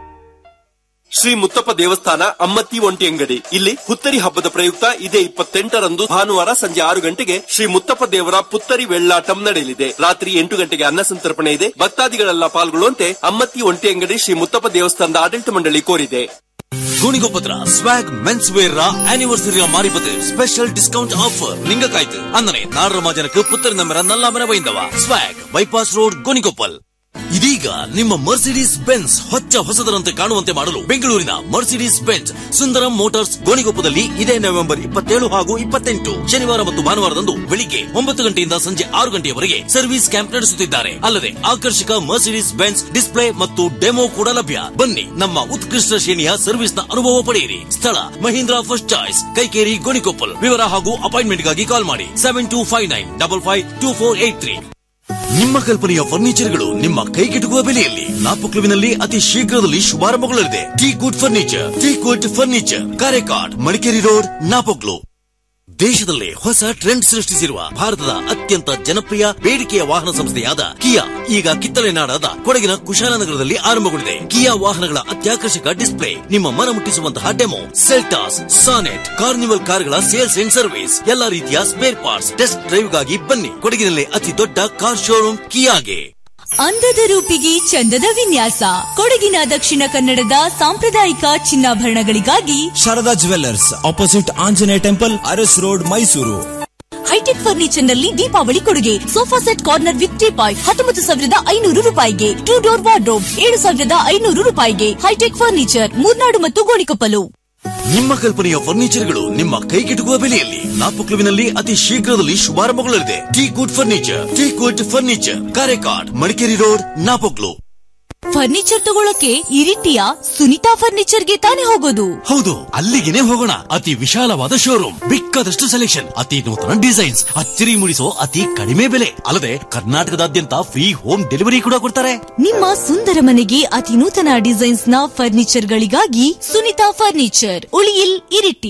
Shri Muthappa ದೇವಸ್ಥಾನ ಅಮ್ಮತ್ತಿ ಒಂಟಿ ಅಂಗಡಿ ಇಲ್ಲಿ ಹುತ್ತರಿ ಹಬ್ಬದ ಪ್ರಯುಕ್ತ ಇದೇ ಇಪ್ಪತ್ತೆಂಟರಂದು ಭಾನುವಾರ ಸಂಜೆ ಆರು ಗಂಟೆಗೆ ಶ್ರೀ ಮುತ್ತಪ್ಪ ದೇವರ ಪುತ್ತರಿ ವೆಳ್ಳಾಟಂ ನಡೆಯಲಿದೆ ರಾತ್ರಿ ಎಂಟು ಗಂಟೆಗೆ ಅನ್ನ ಸಂತರ್ಪಣೆ ಇದೆ ಭಕ್ತಾದಿಗಳೆಲ್ಲ ಪಾಲ್ಗೊಳ್ಳುವಂತೆ ಅಮ್ಮತ್ತಿ ಒಂಟಿ ಅಂಗಡಿ ಶ್ರೀ ಮುತ್ತಪ್ಪ ದೇವಸ್ಥಾನದ ಆಡಳಿತ ಮಂಡಳಿ ಕೋರಿದೆ ഗുണികൊപ്പത്ര സ്വാഗ് മെൻസ് വെയർ ആനിവേഴ്സറി മാറിപ്പത് സ്പെഷ്യൽ ഡിസ്കൗണ്ട് ಆಫರ್ ನಿಂಗಕಾಯ್ತು ಅಂದರೆ ನಾಡರ ಮಾಜನಕ್ಕೆ ಪುತ್ತರಿ ನಂಬರ ನಲ್ಲಾಮನ ಬೈಂದವ ಸ್ವಾಗ್ ಬೈಪಾಸ್ ರೋಡ್ ಗೋಣಿಕೊಪ್ಪಲ್ ಇದೀಗ ನಿಮ್ಮ ಮರ್ಸಿಡೀಸ್ ಬೆನ್ಸ್ ಹೊಚ್ಚ ಹೊಸದರಂತೆ ಕಾಣುವಂತೆ ಮಾಡಲು ಬೆಂಗಳೂರಿನ ಮರ್ಸಿಡೀಸ್ ಬೆನ್ಸ್ ಸುಂದರಂ ಮೋಟಾರ್ಸ್ ಗೋಣಿಗೊಪ್ಪದಲ್ಲಿ ಇದೇ ನವೆಂಬರ್ ಇಪ್ಪತ್ತೇಳು ಹಾಗೂ ಇಪ್ಪತ್ತೆಂಟು ಶನಿವಾರ ಮತ್ತು ಭಾನುವಾರದಂದು ಬೆಳಿಗ್ಗೆ ಒಂಬತ್ತು ಗಂಟೆಯಿಂದ ಸಂಜೆ ಆರು ಗಂಟೆಯವರೆಗೆ ಸರ್ವಿಸ್ ಕ್ಯಾಂಪ್ ನಡೆಸುತ್ತಿದ್ದಾರೆ ಅಲ್ಲದೆ ಆಕರ್ಷಕ ಮರ್ಸಿಡೀಸ್ ಬೆನ್ಸ್ ಡಿಸ್ಪ್ಲೇ ಮತ್ತು ಡೆಮೋ ಕೂಡ ಲಭ್ಯ ಬನ್ನಿ ನಮ್ಮ ಉತ್ಕೃಷ್ಟ ಶ್ರೇಣಿಯ ಸರ್ವಿಸ್ ನ ಅನುಭವ ಪಡೆಯಿರಿ ಸ್ಥಳ ಮಹೀಂದ್ರ ಫಸ್ಟ್ ಚಾಯ್ಸ್ ಕೈಕೇರಿ ಗೋಣಿಕೊಪ್ಪಲ್ ವಿವರ ಹಾಗೂ ಅಪಾಯಿಂಟ್ಮೆಂಟ್ಗಾಗಿ ಕಾಲ್ ಮಾಡಿ seven two five nine double five two four eight three ನಿಮ್ಮ ಕಲ್ಪನೆಯ ಫರ್ನಿಚರ್ಗಳು ನಿಮ್ಮ ಕೈಗೆಟುಕುವ ಬೆಲೆಯಲ್ಲಿ ನಾಪಕ್ಲುವಿನಲ್ಲಿ ಅತಿ ಶೀಘ್ರದಲ್ಲಿ ಶುಭಾರಂಭಗೊಳ್ಳಲಿದೆ T good furniture T good furniture Karekad Madikeri road Napoklu ದೇಶದಲ್ಲೇ ಹೊಸ ಟ್ರೆಂಡ್ ಸೃಷ್ಟಿಸಿರುವ ಭಾರತದ ಅತ್ಯಂತ ಜನಪ್ರಿಯ ಬೇಡಿಕೆಯ ವಾಹನ ಸಂಸ್ಥೆಯಾದ ಕಿಯಾ ಈಗ ಕಿತ್ತಳೆ ನಾಡಾದ ಕೊಡಗಿನ ಕುಶಾಲನಗರದಲ್ಲಿ ಆರಂಭಗೊಂಡಿದೆ ಕಿಯಾ ವಾಹನಗಳ ಅತ್ಯಾಕರ್ಷಕ ಡಿಸ್ಪ್ಲೇ ನಿಮ್ಮ ಮನ ಮುಟ್ಟಿಸುವಂತಹ ಡೆಮೋ ಸೆಲ್ಟಾಸ್ ಸಾನೆಟ್ ಕಾರ್ನಿವಲ್ ಕಾರ್ಗಳ ಸೇಲ್ಸ್ ಅಂಡ್ ಸರ್ವಿಸ್ ಎಲ್ಲಾ ರೀತಿಯ ಸ್ಪೇರ್ ಪಾರ್ಟ್ಸ್ ಟೆಸ್ಟ್ ಡ್ರೈವ್ಗಾಗಿ ಬನ್ನಿ ಕೊಡಗಿನಲ್ಲೇ ಅತಿ ದೊಡ್ಡ ಕಾರ್ ಶೋರೂಮ್ ಕಿಯಾಗೆ ಅಂದದ ರೂಪಿಗೆ ಚಂದದ ವಿನ್ಯಾಸ ಕೊಡಗಿನ ದಕ್ಷಿಣ ಕನ್ನಡದ ಸಾಂಪ್ರದಾಯಿಕ ಚಿನ್ನಾಭರಣಗಳಿಗಾಗಿ Sharada jewellers opposite Anjaneya temple Aras road Mysuru hi-tech furniture ನಲ್ಲಿ ದೀಪಾವಳಿ ಕೊಡುಗೆ sofa set corner with point ಹತ್ತೊಂಬತ್ತು ಸಾವಿರದ ಐನೂರು ರೂಪಾಯಿಗೆ ಟೂ ಡೋರ್ ವಾರ್ಡ್ರೋಬ್ ಏಳು ಸಾವಿರದ ಐನೂರು ರೂಪಾಯಿಗೆ ಹೈಟೆಕ್ ಫರ್ನಿಚರ್ ಮೂರ್ನಾಡು ಮತ್ತು ಗೋಣಿಕೊಪ್ಪಲು ನಿಮ್ಮ ಕಲ್ಪನೆಯ ಫರ್ನಿಚರ್ಗಳು ನಿಮ್ಮ ಕೈಗೆಟುಕುವ ಬೆಲೆಯಲ್ಲಿ ನಾಪಕ್ಲುವಿನಲ್ಲಿ ಅತಿ ಶೀಘ್ರದಲ್ಲಿ ಶುಭಾರಂಭಗೊಳ್ಳಲಿದೆ T good furniture T good furniture Karekad Madikeri road Napoklu furniture ತಗೊಳಕ್ಕೆ ಇರಿಟಿಯ ಸುನಿತಾ ಫರ್ನಿಚರ್ಗೆ ತಾನೇ ಹೋಗೋದು ಹೌದು ಅಲ್ಲಿಗೆನೆ ಹೋಗೋಣ ಅತಿ ವಿಶಾಲವಾದ ಶೋರೂಮ್ ಬೇಕಾದಷ್ಟು ಸೆಲೆಕ್ಷನ್ ಅತಿ ನೂತನ ಡಿಸೈನ್ಸ್ ಅಚ್ಚರಿ ಮೂಡಿಸೋ ಅತಿ ಕಡಿಮೆ ಬೆಲೆ ಅಲ್ಲದೆ ಕರ್ನಾಟಕದಾದ್ಯಂತ ಫ್ರೀ ಹೋಮ್ ಡೆಲಿವರಿ ಕೂಡ ಕೊಡ್ತಾರೆ ನಿಮ್ಮ ಸುಂದರ ಮನೆಗೆ ಅತಿ ನೂತನ ಡಿಸೈನ್ಸ್ ನ ಫರ್ನಿಚರ್ ಗಳಿಗಾಗಿ ಸುನಿತಾ ಫರ್ನಿಚರ್ ಉಳಿಯಿಲ್ ಇರಿಟಿ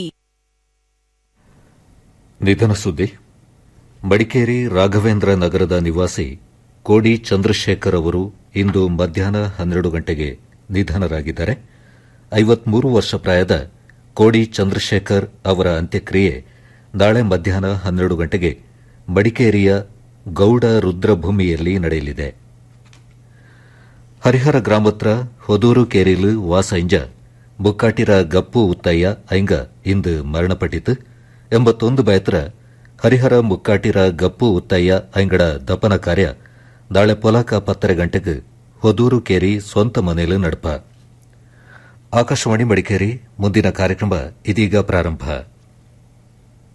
ನಿಧನ ಸುದ್ದಿ ಮಡಿಕೇರಿ ರಾಘವೇಂದ್ರ ನಗರದ ನಿವಾಸಿ ಕೋಡಿ ಚಂದ್ರಶೇಖರ್ ಅವರು ಇಂದು ಮಧ್ಯಾಹ್ನ ಹನ್ನೆರಡು ಗಂಟೆಗೆ ನಿಧನರಾಗಿದ್ದಾರೆ ಐವತ್ಮೂರು ವರ್ಷ ಪ್ರಾಯದ ಕೋಡಿ ಚಂದ್ರಶೇಖರ್ ಅವರ ಅಂತ್ಯಕ್ರಿಯೆ ನಾಳೆ ಮಧ್ಯಾಹ್ನ ಹನ್ನೆರಡು ಗಂಟೆಗೆ ಮಡಿಕೇರಿಯ ಗೌಡ ರುದ್ರಭೂಮಿಯಲ್ಲಿ ನಡೆಯಲಿದೆ ಹರಿಹರ ಗ್ರಾಮತ್ರ ಹೊದೂರು ಕೇರಿಲು ವಾಸ ಇಂಜ ಬುಕ್ಕಾಟಿರ ಗಪ್ಪು ಉತ್ತಯ್ಯ ಐಂಗ ಇಂದು ಮರಣಪಟ್ಟಿತು ಎಂಬತ್ತೊಂದು ಬಯತ್ರ ಹರಿಹರ ಮುಕ್ಕಾಟಿರ ಗಪ್ಪು ಉತ್ತಯ್ಯ ಐಂಗಡ ದಪನ ಕಾರ್ಯ ನಾಳೆ ಪೊಲಕ ಪತ್ತರ ಗಂಟೆಗೆ ಹೊದೂರು ಕೇರಿ ಸ್ವಂತ ಮನೆಯಲ್ಲಿ ನಡಪ ಆಕಾಶವಾಣಿ ಮಡಿಕೇರಿ ಮುಂದಿನ ಕಾರ್ಯಕ್ರಮ ಇದೀಗ ಪ್ರಾರಂಭ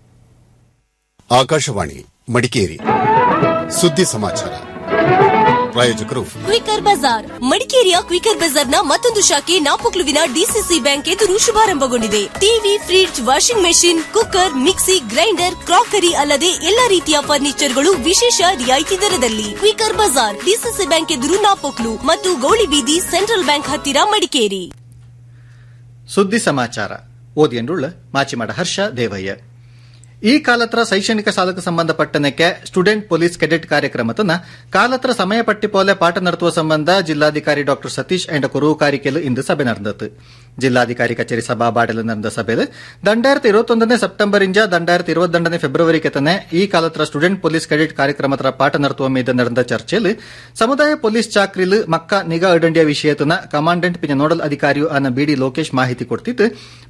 ಆಕಾಶವಾಣಿ ಮಡಿಕೇರಿ ಸುದ್ದಿ ಸಮಾಚಾರ ಪ್ರಾಯೋಜಕರು ಕ್ವಿಕರ್ ಬಜಾರ್ ಮಡಿಕೇರಿಯ ಕ್ವಿಕರ್ ಬಜಾರ್ನ ಮತ್ತೊಂದು ಶಾಖೆ ನಾಪೊಕ್ಲುವಿನ ಡಿಸಿಸಿ ಬ್ಯಾಂಕ್ ಎದುರು ಶುಭಾರಂಭಗೊಂಡಿದೆ TV fridge washing machine cooker mixie grinder crockery ಅಲ್ಲದೆ ಎಲ್ಲಾ ರೀತಿಯ ಫರ್ನಿಚರ್ಗಳು ವಿಶೇಷ ರಿಯಾಯಿತಿ ದರದಲ್ಲಿ ಕ್ವಿಕರ್ ಬಜಾರ್ ಡಿಸಿಸಿ ಬ್ಯಾಂಕ್ ಎದುರು ನಾಪೊಕ್ಲು ಮತ್ತು ಗೌಳಿಬೀದಿ ಸೆಂಟ್ರಲ್ ಬ್ಯಾಂಕ್ ಹತ್ತಿರ ಮಡಿಕೇರಿ ಸುದ್ದಿ ಸಮಾಚಾರ ಓದಿಯಂಡುಳ್ಳ ಮಾಚಿಮಾಡ ಹರ್ಷ ದೇವಯ್ಯ ಈ ಕಾಲತ್ರ ಶೈಕ್ಷಣಿಕ ಸಾಲಕ್ಕೆ ಸಂಬಂಧಪಟ್ಟನಕ್ಕೆ ಸ್ಟೂಡೆಂಟ್ ಪೊಲೀಸ್ ಕೆಡೆಟ್ ಕಾರ್ಯಕ್ರಮತನ ಕಾಲತ್ರ ಸಮಯ ಪಟ್ಟಿ ಪೋಲೆ ಪಾಠ ನಡೆಸುವ ಸಂಬಂಧ ಜಿಲ್ಲಾಧಿಕಾರಿ ಡಾ ಸತೀಶ್ ಅಂಡ್ ಕುರುವು ಕಾರಿಕೆಲು ಇಂದು ಸಭೆ ನಡೆದತು ಜಿಲ್ಲಾಧಿಕಾರಿ ಕಚೇರಿ ಸಭಾಬಾಡಲು ನಡೆದ ಸಭೆಯಲ್ಲಿ ದಂಡಾಯಿರത്തി ഇരുപത്തൊന്നിന് സെപ്റ്റംബർ ഇഞ്ച ದಂಡಾಯಿರത്തി ഇരുപത്തിരണ്ടിന് ಫೆಬ್ರವರಿಗೆ ತನೆ ಈ ಕಾಲತ್ರ ಸ್ಟೂಡೆಂಟ್ ಪೊಲೀಸ್ ಕೆಡೆಟ್ ಕಾರ್ಯಕ್ರಮತ್ರ ಪಾಠ ನಡೆಸುವ ಮೀದ ನಡೆದ ಚರ್ಚೆಯಲ್ಲಿ ಸಮುದಾಯ ಪೊಲೀಸ್ ಚಾಕ್ರಿಲ್ ಮಕ್ಕ ನಿಗಾ ಇಡಂಡಿಯ ವಿಷಯತನ ಕಮಾಂಡೆಂಟ್ ಪಿನ ನೋಡಲ್ ಅಧಿಕಾರಿಯು ಅನ್ನ ಬಿಡಿ ಲೋಕೇಶ್ ಮಾಹಿತಿ ಕೊಡ್ತಿದ್ದು